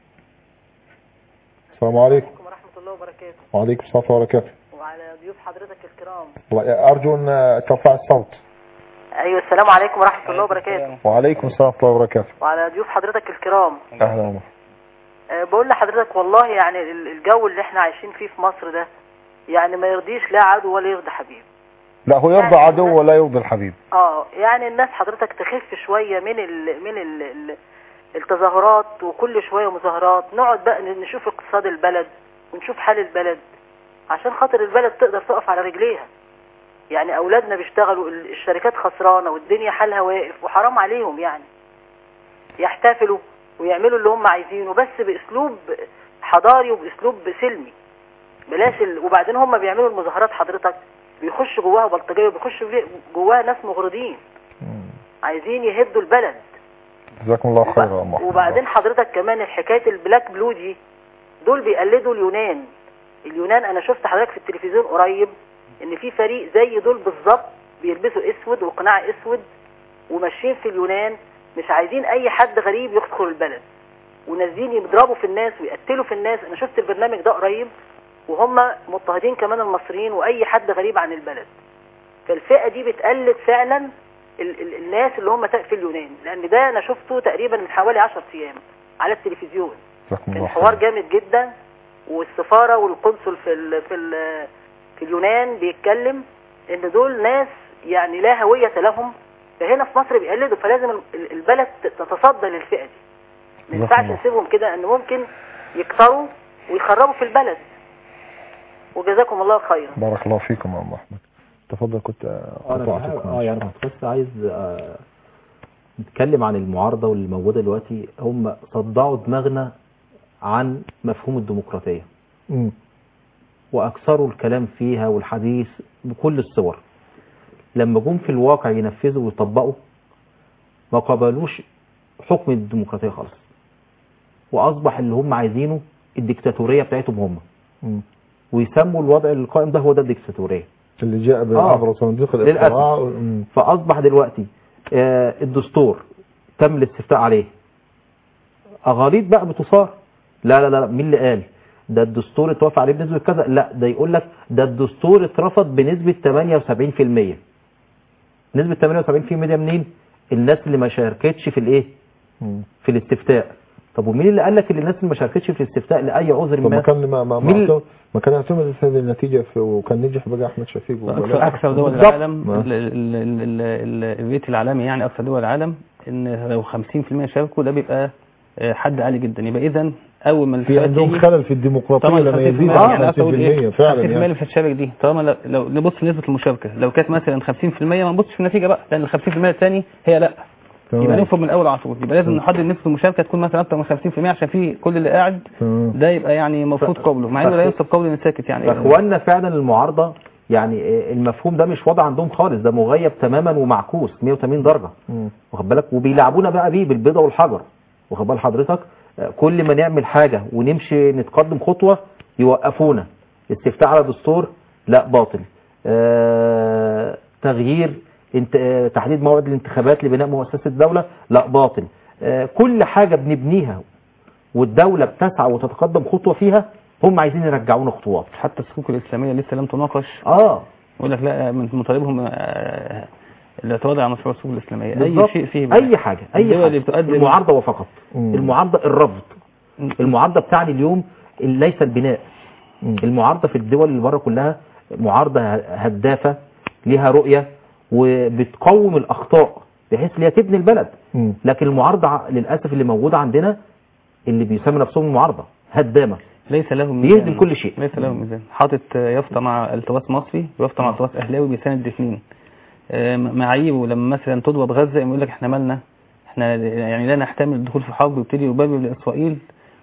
السلام عليكم ورحمة الله وبركاته وعليكم السلام ورحمه الله وبركاته وعلى ضيوف حضرتك الكرام ارجو ان ترفع الصوت أيوة السلام عليكم ورحمة الله وبركاته وعليكم السلام ورحمه الله وبركاته وعلى ضيوف حضرتك الكرام اهلا وسهلا أه بقول لحضرتك والله يعني ال- الجو اللي احنا عايشين فيه في مصر ده يعني ما يرضيش لا عدو ولا يرضي حبيب لا هو يرضى عدو ولا يرضي الحبيب اه يعني الناس حضرتك تخف شوية من ال من ال ال التظاهرات وكل شوية مظاهرات نقعد بقى نشوف اقتصاد البلد ونشوف حال البلد عشان خاطر البلد تقدر تقف على رجليها يعني اولادنا بيشتغلوا ال- الشركات خسرانة والدنيا حالها واقف وحرام عليهم يعني يحتفلوا ويعملوا اللي هم عايزينه بس باسلوب حضاري وباسلوب سلمي بلاش ال... وبعدين هم بيعملوا المظاهرات حضرتك بيخش جواها بلطجيه وبيخش في- جواها ناس مغرضين عايزين يهدوا البلد جزاكم الله خير يا ام احمد وبعدين حضرتك كمان الحكايه البلاك بلو دي دول بيقلدوا اليونان اليونان انا شفت حضرتك في التلفزيون قريب ان في فريق زي دول بالظبط بيلبسوا اسود وقناع اسود وماشيين في اليونان مش عايزين اي حد غريب يدخل البلد ونازلين يضربوا في الناس ويقتلوا في الناس انا شفت البرنامج ده قريب وهم مضطهدين كمان المصريين واي حد غريب عن البلد فالفئه دي بتقلد فعلا ال ال الناس اللي هم في اليونان لان ده انا شفته تقريبا من حوالي 10 ايام على التلفزيون جزاكم كان الله حوار خير جامد جدا والسفاره والقنصل في ال في ال في اليونان بيتكلم ان دول ناس يعني لا هويه لهم فهنا في مصر بيقلدوا فلازم ال- البلد تتصدى للفئه دي ما جزاكم ينفعش الله. نسيبهم كده ان ممكن يكتروا ويخربوا في البلد وجزاكم الله خيرا بارك الله فيكم يا ام احمد تفضل كنت آه، انا قطعتك بحاول- اه يعني كنت بس عايز آه، نتكلم عن المعارضه واللي موجوده دلوقتي هم صدعوا دماغنا عن مفهوم الديمقراطيه مم. واكثروا الكلام فيها والحديث بكل الصور لما جم في الواقع ينفذوا ويطبقوا ما قبلوش حكم الديمقراطيه خالص واصبح اللي هم عايزينه الديكتاتوريه بتاعتهم هم مم. ويسموا الوضع القائم ده هو ده الديكتاتوريه اللي جاء آه. بعبر صناديق للأسف. الاقتراع مم. فاصبح دلوقتي آه، الدستور تم الاستفتاء عليه اغاليط بقى بتصار لا لا لا مين اللي قال ده الدستور اتوافق عليه بنسبه كذا لا ده يقول لك ده الدستور اترفض بنسبه 78% نسبه 78% ده منين الناس اللي ما شاركتش في الايه مم. في الاستفتاء طب ومين اللي قال لك ان الناس اللي ما شاركتش في الاستفتاء لاي عذر طب ما ما كان ما ما, مين ما, اللي- اعتمد- ما كان اعتمد هذه النتيجه في وكان نجح بقى احمد شفيق أكثر, ولا أكثر دول بالظبط. العالم ما. ال- ال- ال- ال- الريت العالمي يعني أكثر دول العالم إن لو 50% شاركوا ده بيبقى آه، حد عالي جدا يبقى إذا أول ما في الفئات عندهم تيجي- خلل في الديمقراطيه طبعا لما 50% يزيد يعني عن أقصد أقول إيه 50% فعلا 50% اللي يعني مش هتشارك دي طالما لو- لو نبص لنسبة المشاركة لو كانت مثلا 50% ما نبصش في النتيجة بقى لأن ال 50% الثاني هي لا تمام. يبقى ننفض من الاول على طول يبقى لازم نحدد نسبه المشاركه تكون مثلا اكتر من 50% عشان في كل اللي قاعد تمام. ده يبقى يعني المفروض قوله مع انه لا ينسب قول ان ساكت يعني فاخواننا فعلا المعارضه يعني آه، المفهوم ده مش وضع عندهم خالص ده مغيب تماما ومعكوس 180 درجه مم. واخد بالك وبيلعبونا بقى بيه بالبيضه والحجر واخد بال حضرتك آه، كل ما نعمل حاجه ونمشي نتقدم خطوه يوقفونا استفتاء على دستور لا باطل آه، تغيير انت آه، تحديد موعد الانتخابات لبناء مؤسسه الدوله لا باطل آه، كل حاجه بنبنيها والدوله بتسعى وتتقدم خطوه فيها هم عايزين يرجعونا خطوات حتى الصكوك الاسلاميه لسه لم تناقش اه يقول لك لا من مطالبهم آه، الاعتراض على مشروع الصكوك الاسلاميه اي بالظبط. شيء فيه اي حاجه اي الدول حاجه اللي بتقدم المعارضه وفقط مم. المعارضه الرفض المعارضه بتاعني اليوم ليس البناء مم. المعارضه في الدول اللي بره كلها معارضه هدافه ليها رؤيه وبتقوم الاخطاء بحيث ان هي تبني البلد مم. لكن المعارضه ع- للاسف اللي موجوده عندنا اللي بيسموا نفسهم المعارضه هدامه ليس لهم بيهدم ميزان. كل شيء. ليس لهم ميزان حاطط آه، يافطه مع التراث مصري ويافطه مع التراث اهلاوي بيساند الاثنين آه، معاييره لما مثلا تضرب غزه يقول لك احنا مالنا احنا يعني لا نحتمل الدخول في حرب ويبتدي يبرر لاسرائيل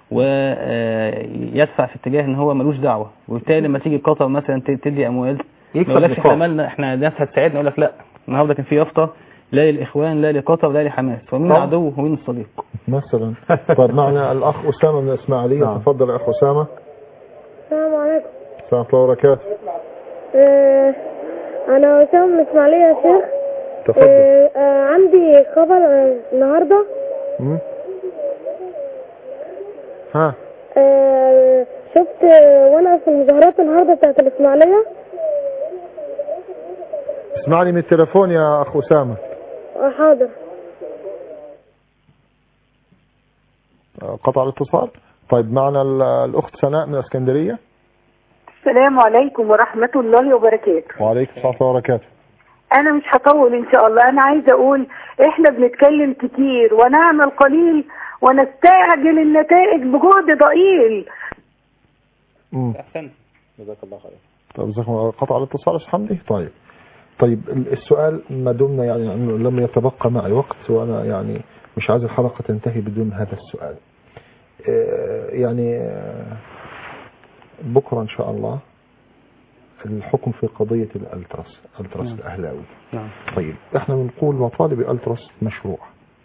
ويدفع في اتجاه ان هو ملوش دعوه وبالتالي لما تيجي قطر مثلا ت- تدي اموال ما يكسب يقولكش احنا نقاط. مالنا احنا الناس هتساعدنا يقول لك لا النهارده كان في يافطه لا للإخوان لا لقطر لا لحماس ومين طب. العدو ومين الصديق مثلا طيب معنا الأخ أسامة من الإسماعيلية نعم. تفضل يا أخ أسامة السلام عليكم السلام الله وبركاته آه، أنا وسام من إسماعيلية يا شيخ تفضل آه، آه، عندي خبر آه، النهاردة مم. ها آه، شفت آه، وأنا في المظاهرات النهاردة بتاعت الإسماعيلية اسمعني من التليفون يا أخ أسامة آه، حاضر آه، قطع الاتصال طيب معنا ال- الأخت سناء من الإسكندرية السلام عليكم ورحمة الله وبركاته وعليكم السلام ورحمة الله وبركاته أنا مش هطول إن شاء الله أنا عايزة أقول إحنا بنتكلم كتير ونعمل قليل ونستعجل النتائج بجهد ضئيل مم. أحسن جزاك الله خير طيب جزاكم الله قطع الاتصال يا أستاذ حمدي طيب طيب ال- السؤال ما دمنا يعني أنه لم يتبقى معي وقت وأنا يعني مش عايز الحلقة تنتهي بدون هذا السؤال آه، يعني آه، بكرة إن شاء الله الحكم في قضية الألتراس ألتراس نعم. الأهلاوي نعم طيب احنا بنقول مطالب الألتراس مشروع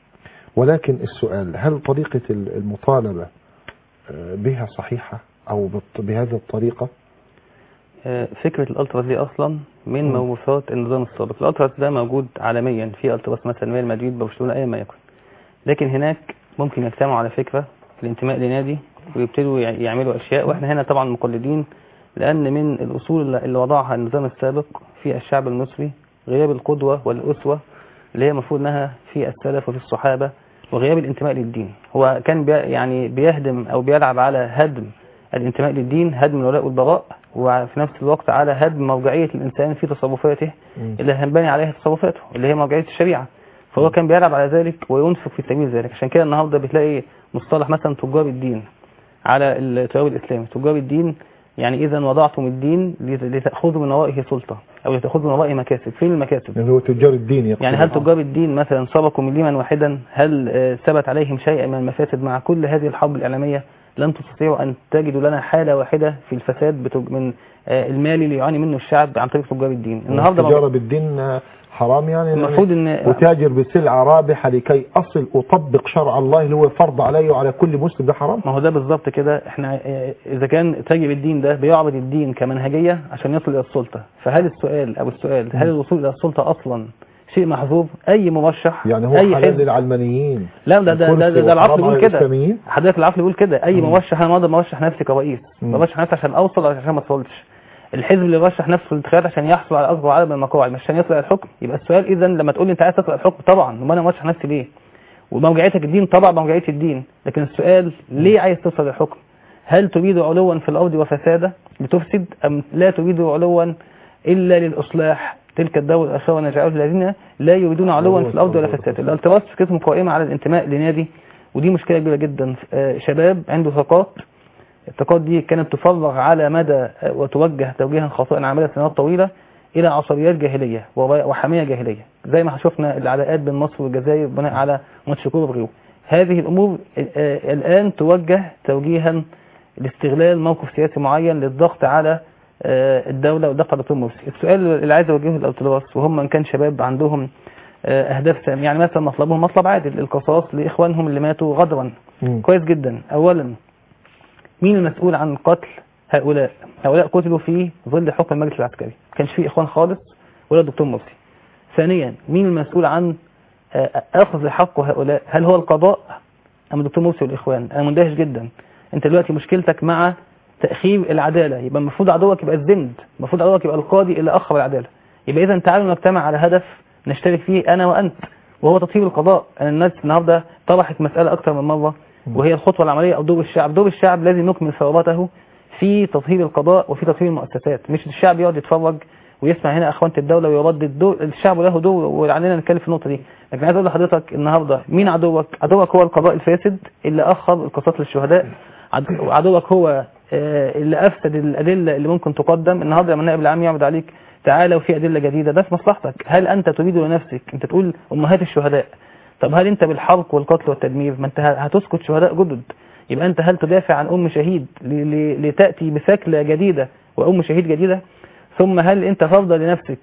ولكن السؤال هل طريقة ال- المطالبة آه، بها صحيحة أو بالط- بهذه الطريقة آه، فكرة الألتراس دي أصلا من مم. موروثات النظام السابق الألتراس ده موجود عالميا في ألتراس مثلا ريال مدريد برشلونة أي ما يكن لكن هناك ممكن يجتمعوا على فكرة الانتماء لنادي ويبتدوا يع- يعملوا أشياء وإحنا هنا طبعا مقلدين لأن من الأصول اللي- اللي وضعها النظام السابق في الشعب المصري غياب القدوة والأسوة اللي هي المفروض انها في السلف وفي الصحابة وغياب الانتماء للدين هو كان بي يعني بيهدم او بيلعب على هدم الانتماء للدين هدم الولاء والبراء وفي نفس الوقت على هدم موضعية الانسان في تصرفاته اللي هنبني عليها تصرفاته اللي هي موضعية الشريعة فهو كان بيلعب على ذلك وينفق في سبيل ذلك عشان كده النهارده بتلاقي مصطلح مثلا تجار الدين على التيار الاسلامي تجار الدين يعني اذا وضعتم الدين لت- لتاخذوا من ورائه سلطه او لتاخذوا من ورائه مكاسب فين المكاسب اللي هو تجار الدين يقصد يعني هل تجار الدين مثلا سبقوا مليما واحدا هل آه، ثبت عليهم شيء من المفاسد مع كل هذه الحرب الإعلامية لن تستطيعوا أن تجدوا لنا حالة واحدة في الفساد بتج- من آه، المال اللي يعاني منه الشعب عن طريق تجار الدين النهارده التجارة موضوع- بالدين آه، حرام يعني المفروض ان وتاجر بسلعة رابحة لكي أصل أطبق شرع الله اللي هو فرض علي وعلى كل مسلم ده حرام ما هو ده بالظبط كده احنا آه، اذا كان تاجر الدين ده بيعبد الدين كمنهجيه عشان يصل الى السلطه فهل السؤال او السؤال هل الوصول الى السلطه اصلا شيء محظوظ اي مرشح يعني هو اي حلال حزب للعلمانيين لا ده ده ده, ده, ده العقل وحرام بيقول على كده الإسلاميين؟ حضرتك العقل بيقول كده اي مم. مرشح انا النهارده مرشح نفسي كرئيس مم. برشح نفسي عشان اوصل ولا عشان ما اوصلش الحزب اللي رشح نفسه في الانتخابات عشان يحصل على اكبر عدد من المقاعد مش عشان يصل الى الحكم يبقى السؤال اذا لما تقول لي انت عايز تصل الى الحكم طبعا وما انا مرشح نفسي ليه وموجعيتك الدين طبعا موجعيه الدين لكن السؤال ليه عايز تصل للحكم هل تريد علوا في الارض وفسادا لتفسد ام لا تريد علوا الا للاصلاح تلك الدار الاخره ونجعله الذين لا يريدون علوا في الارض ولا فسادا الالتراس فكرتهم قائمه على الانتماء لنادي ودي مشكله كبيره جدا آه، شباب عنده طاقات الطاقات دي كانت تفرغ على مدى آه، وتوجه توجيها خاطئا على مدى سنوات طويله الى عصبيات جاهليه وب- وحميه جاهليه زي ما شفنا العلاقات بين مصر والجزائر بناء على ماتش كوره بغيره هذه الامور آه، آه، الان توجه توجيها لاستغلال موقف سياسي معين للضغط على آه، الدولة والضغط على دكتور مرسي السؤال اللي عايز اوجهه للألتراس وهم ان كان شباب عندهم آه، اهداف سامية يعني مثلا مطلبهم مطلب عادل القصاص لاخوانهم اللي ماتوا غدرا مم. كويس جدا اولا مين المسؤول عن قتل هؤلاء هؤلاء قتلوا في ظل حكم المجلس العسكري ما كانش فيه اخوان خالص ولا الدكتور مرسي ثانيا مين المسؤول عن آه، اخذ حق هؤلاء هل هو القضاء ام الدكتور مرسي والاخوان انا مندهش جدا انت دلوقتي مشكلتك مع تاخير العداله يبقى المفروض عدوك يبقى الزند المفروض عدوك يبقى القاضي اللي اخر العداله يبقى اذا تعالوا نجتمع على هدف نشترك فيه انا وانت وهو تطهير القضاء أنا الناس النهارده طرحت مساله اكثر من مره وهي الخطوه العمليه او دور الشعب دور الشعب لازم يكمل ثروته في تطهير القضاء وفي تطهير المؤسسات مش الشعب يقعد يتفرج ويسمع هنا اخوانة الدولة ويردد دور الشعب له دور وعلينا نتكلم في النقطة دي لكن عايز اقول لحضرتك النهارده مين عدوك عدوك هو القضاء الفاسد اللي اخر القصاص للشهداء عد- عدوك هو آه، اللي افسد الادله اللي ممكن تقدم النهارده لما النائب العام يعرض عليك تعالى وفي ادله جديده ده في مصلحتك هل انت تريد لنفسك انت تقول امهات الشهداء طب هل انت بالحرق والقتل والتدمير ما انت هتسكت شهداء جدد يبقى انت هل تدافع عن ام شهيد ل- ل- لتاتي بثكلى جديده وام شهيد جديده ثم هل انت ترضى لنفسك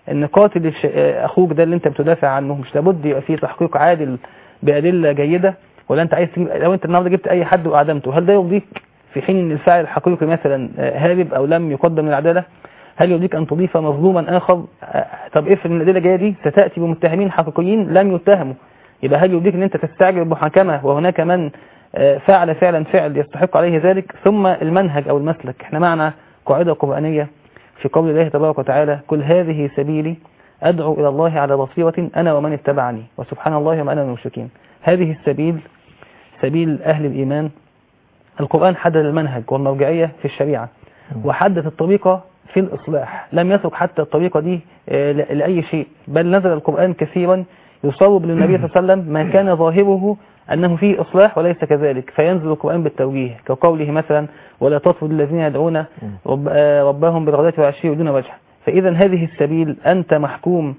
ان قاتل الش- آه، اخوك ده اللي انت بتدافع عنه مش لابد يبقى فيه تحقيق عادل بادله جيده ولا انت عايز تجيب لو انت النهارده جبت اي حد واعدمته هل ده يرضيك في حين ان الفاعل الحقيقي مثلا آه، هارب او لم يقدم للعداله هل يرضيك ان تضيف مظلوما اخر آه، طب افرض ان الادله الجايه دي ستاتي بمتهمين حقيقيين لم يتهموا يبقى هل يرضيك ان انت تستعجل بمحاكمه وهناك من آه، فعل فعلا فعل يستحق عليه ذلك ثم المنهج او المسلك احنا معنا قاعده قرانيه في قول الله تبارك وتعالى كل هذه سبيلي أدعو إلى الله على بصيرة أنا ومن اتبعني وسبحان الله وما أنا من المشركين هذه السبيل سبيل أهل الإيمان القرآن حدد المنهج والمرجعية في الشريعة وحدد الطريقة في الإصلاح لم يترك حتى الطريقة دي آه، ل- لأي شيء بل نزل القرآن كثيرا يصوب للنبي صلى الله عليه وسلم ما كان ظاهره أنه فيه إصلاح وليس كذلك فينزل القرآن بالتوجيه كقوله مثلا ولا تطرد الذين يدعون رب آه، ربهم بالغداة والعشي يريدون وجهه فإذا هذه السبيل أنت محكوم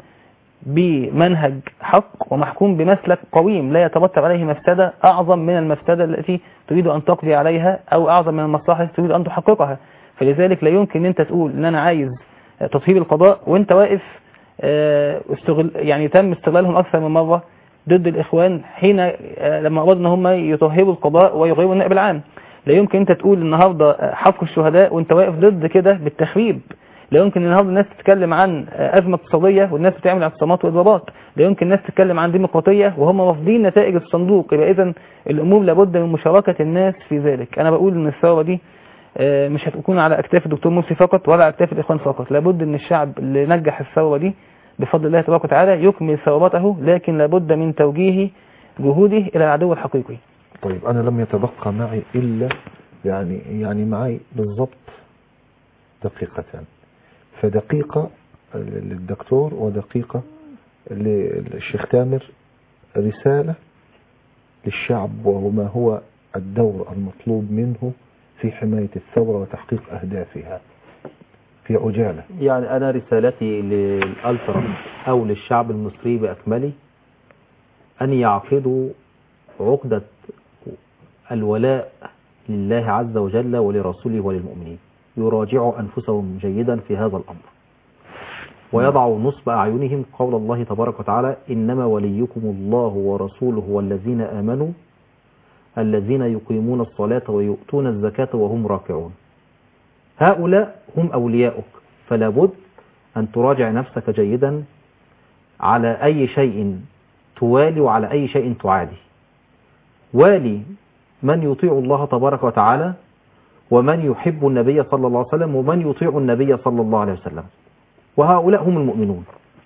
بمنهج حق ومحكوم بمسلك قويم لا يترتب عليه مفسدة أعظم من المفسدة التي تريد أن تقضي عليها أو أعظم من المصلحة التي تريد أن تحققها فلذلك لا يمكن أن أنت تقول أن أنا عايز تطهير القضاء وأنت واقف آه، استغل يعني تم استغلالهم أكثر من مرة ضد الإخوان حين آه، لما أرادوا أن هم يطهروا القضاء ويغيروا النائب العام لا يمكن أنت تقول النهاردة آه، حق الشهداء وأنت واقف ضد كده بالتخريب لا يمكن النهارده الناس تتكلم عن آه، أزمة اقتصادية والناس بتعمل اعتصامات وإضرابات لا يمكن الناس تتكلم عن ديمقراطية وهم رافضين نتائج الصندوق يبقى إذا الأمور لابد من مشاركة الناس في ذلك أنا بقول إن الثورة دي آه، مش هتكون على أكتاف الدكتور مرسي فقط ولا على أكتاف الإخوان فقط لابد إن الشعب اللي نجح الثورة دي بفضل الله تبارك وتعالى يكمل ثورته لكن لابد من توجيه جهوده إلى العدو الحقيقي طيب أنا لم يتبقى معي إلا يعني يعني معي بالضبط دقيقتان فدقيقة للدكتور ودقيقة للشيخ تامر رسالة للشعب وما هو الدور المطلوب منه في حماية الثورة وتحقيق أهدافها في عجالة يعني أنا رسالتي للألترا أو للشعب المصري بأكمله أن يعقدوا عقدة الولاء لله عز وجل ولرسوله وللمؤمنين يراجعوا أنفسهم جيدا في هذا الأمر ويضعوا نصب أعينهم قول الله تبارك وتعالى إنما وليكم الله ورسوله والذين آمنوا الذين يقيمون الصلاة ويؤتون الزكاة وهم راكعون هؤلاء هم أولياؤك فلا بد أن تراجع نفسك جيدا على أي شيء توالي وعلى أي شيء تعادي والي من يطيع الله تبارك وتعالى ومن يحب النبي صلى الله عليه وسلم ومن يطيع النبي صلى الله عليه وسلم وهؤلاء هم المؤمنون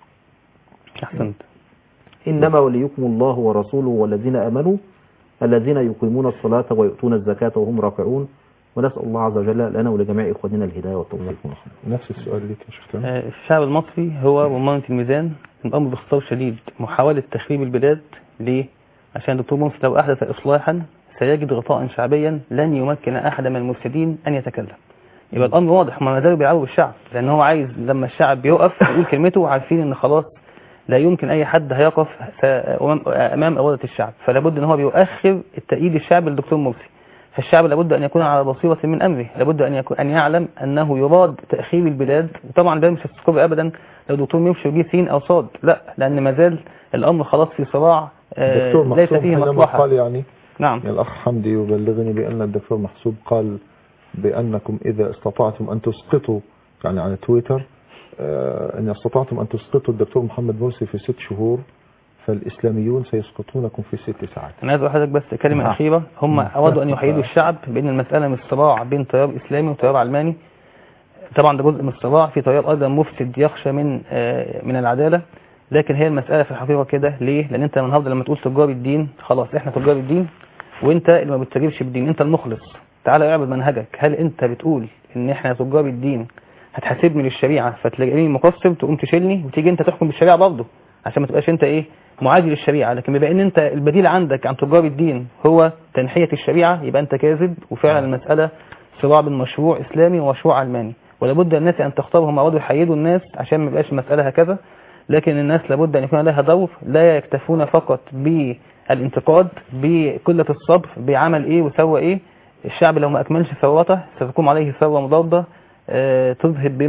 أحسنت إنما وليكم الله ورسوله والذين آمنوا الذين يقيمون الصلاة ويؤتون الزكاة وهم راكعون ونسأل الله عز وجل لنا ولجميع إخواننا الهداية والتوفيق نفس السؤال ليك يا شيخ تامر آه، الشعب المصري هو رمانة الميزان الأمر باختصار شديد محاولة تخريب البلاد ليه؟ عشان الدكتور منصف لو أحدث إصلاحا سيجد غطاء شعبيا لن يمكن أحد من المفسدين أن يتكلم يبقى الأمر واضح ما زالوا بيلعبوا بالشعب لأن هو عايز لما الشعب بيقف يقول كلمته وعارفين إن خلاص لا يمكن أي حد هيقف ف- أمام- أمام إرادة الشعب فلا بد إن هو بيؤخر التأييد الشعبي للدكتور مرسي فالشعب لابد أن يكون على بصيرة من أمره لابد أن يكون أن يعلم أنه يراد تأخير البلاد وطبعا ده مش هتستقر أبدا لو دكتور يمشي ويجيب سين أو صاد لا لأن ما زال الأمر خلاص في صراع آه، الدكتور ليس محسوب فيه حينما مصلحة قال يعني نعم الأخ حمدي يبلغني بأن الدكتور محسوب قال بأنكم إذا استطعتم أن تسقطوا يعني على تويتر آه، إن استطعتم أن تسقطوا الدكتور محمد مرسي في ست شهور فالإسلاميون سيسقطونكم في ست ساعات أنا عايز أقول لحضرتك بس كلمة نعم. أخيرة هم نعم. أرادوا أن يحيدوا الشعب بأن المسألة مش صراع بين تيار إسلامي وتيار علماني طبعا ده جزء من الصراع في تيار أيضا مفسد يخشى من آه، من العدالة لكن هي المسألة في الحقيقة كده ليه؟ لأن أنت النهارده لما تقول تجار الدين خلاص إحنا تجار الدين وأنت اللي ما بتستجيبش بالدين أنت المخلص تعالى اعرض منهجك هل أنت بتقول إن إحنا تجار الدين هتحاسبني للشريعة فتلاقيني مقصر تقوم تشيلني وتيجي أنت تحكم بالشريعة برضه عشان ما تبقاش أنت إيه معادي للشريعة لكن بما ان انت البديل عندك عن تجار الدين هو تنحية الشريعة يبقى انت كاذب وفعلا المسألة صراع بين مشروع اسلامي ومشروع علماني ولابد الناس ان تختارهم ارادوا يحيدوا الناس عشان ما يبقاش المسألة هكذا لكن الناس لابد ان يكون لها دور لا يكتفون فقط بالانتقاد بقلة الصبر بعمل ايه وسوى ايه الشعب لو ما اكملش ثورته ستقوم عليه ثورة مضادة آه، تذهب بما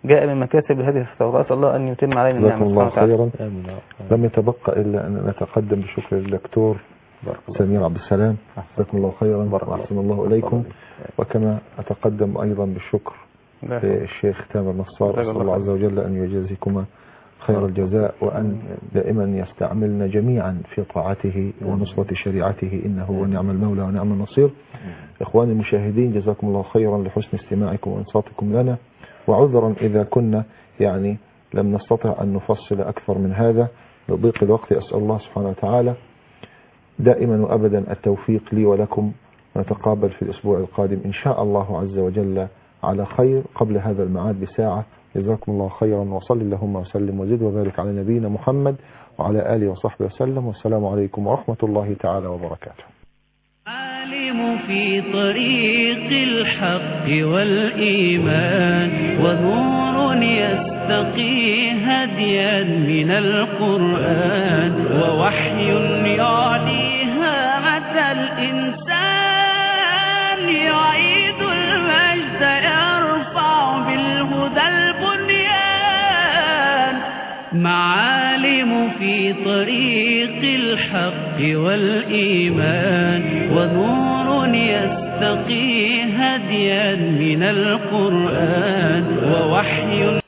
جاء من مكاسب هذه الثورات الله أن يتم علينا جزاكم النعمة الله سبحانه وتعالى. خيرا لم يتبقى إلا أن نتقدم بشكر الدكتور سمير عبد السلام جزاكم الله خيرا وأحسن الله إليكم وكما أتقدم أيضا بالشكر للشيخ تامر نصار جزاك أسأل الله الله خير. عز وجل أن يجازيكما خير الجزاء وأن دائما يستعملنا جميعا في طاعته ونصرة شريعته إنه هو نعم المولى ونعم النصير إخواني المشاهدين جزاكم الله خيرا لحسن استماعكم وإنصاتكم لنا وعذرا إذا كنا يعني لم نستطع أن نفصل أكثر من هذا لضيق الوقت أسأل الله سبحانه وتعالى دائما وأبدا التوفيق لي ولكم نتقابل في الأسبوع القادم إن شاء الله عز وجل على خير قبل هذا الميعاد بساعة جزاكم الله خيرا وصل اللهم وسلم وزد وبارك على نبينا محمد وعلى آله وصحبه وسلم والسلام عليكم ورحمة الله تعالى وبركاته العالم في طريق الحق والإيمان ونور يستقي هديا من القرآن ووحي يعليها متى الإنسان يعيد المجد يرفع بالهدى البنيان معالم في طريق الحق والإيمان ونور يستقي هديا من القرآن ووحي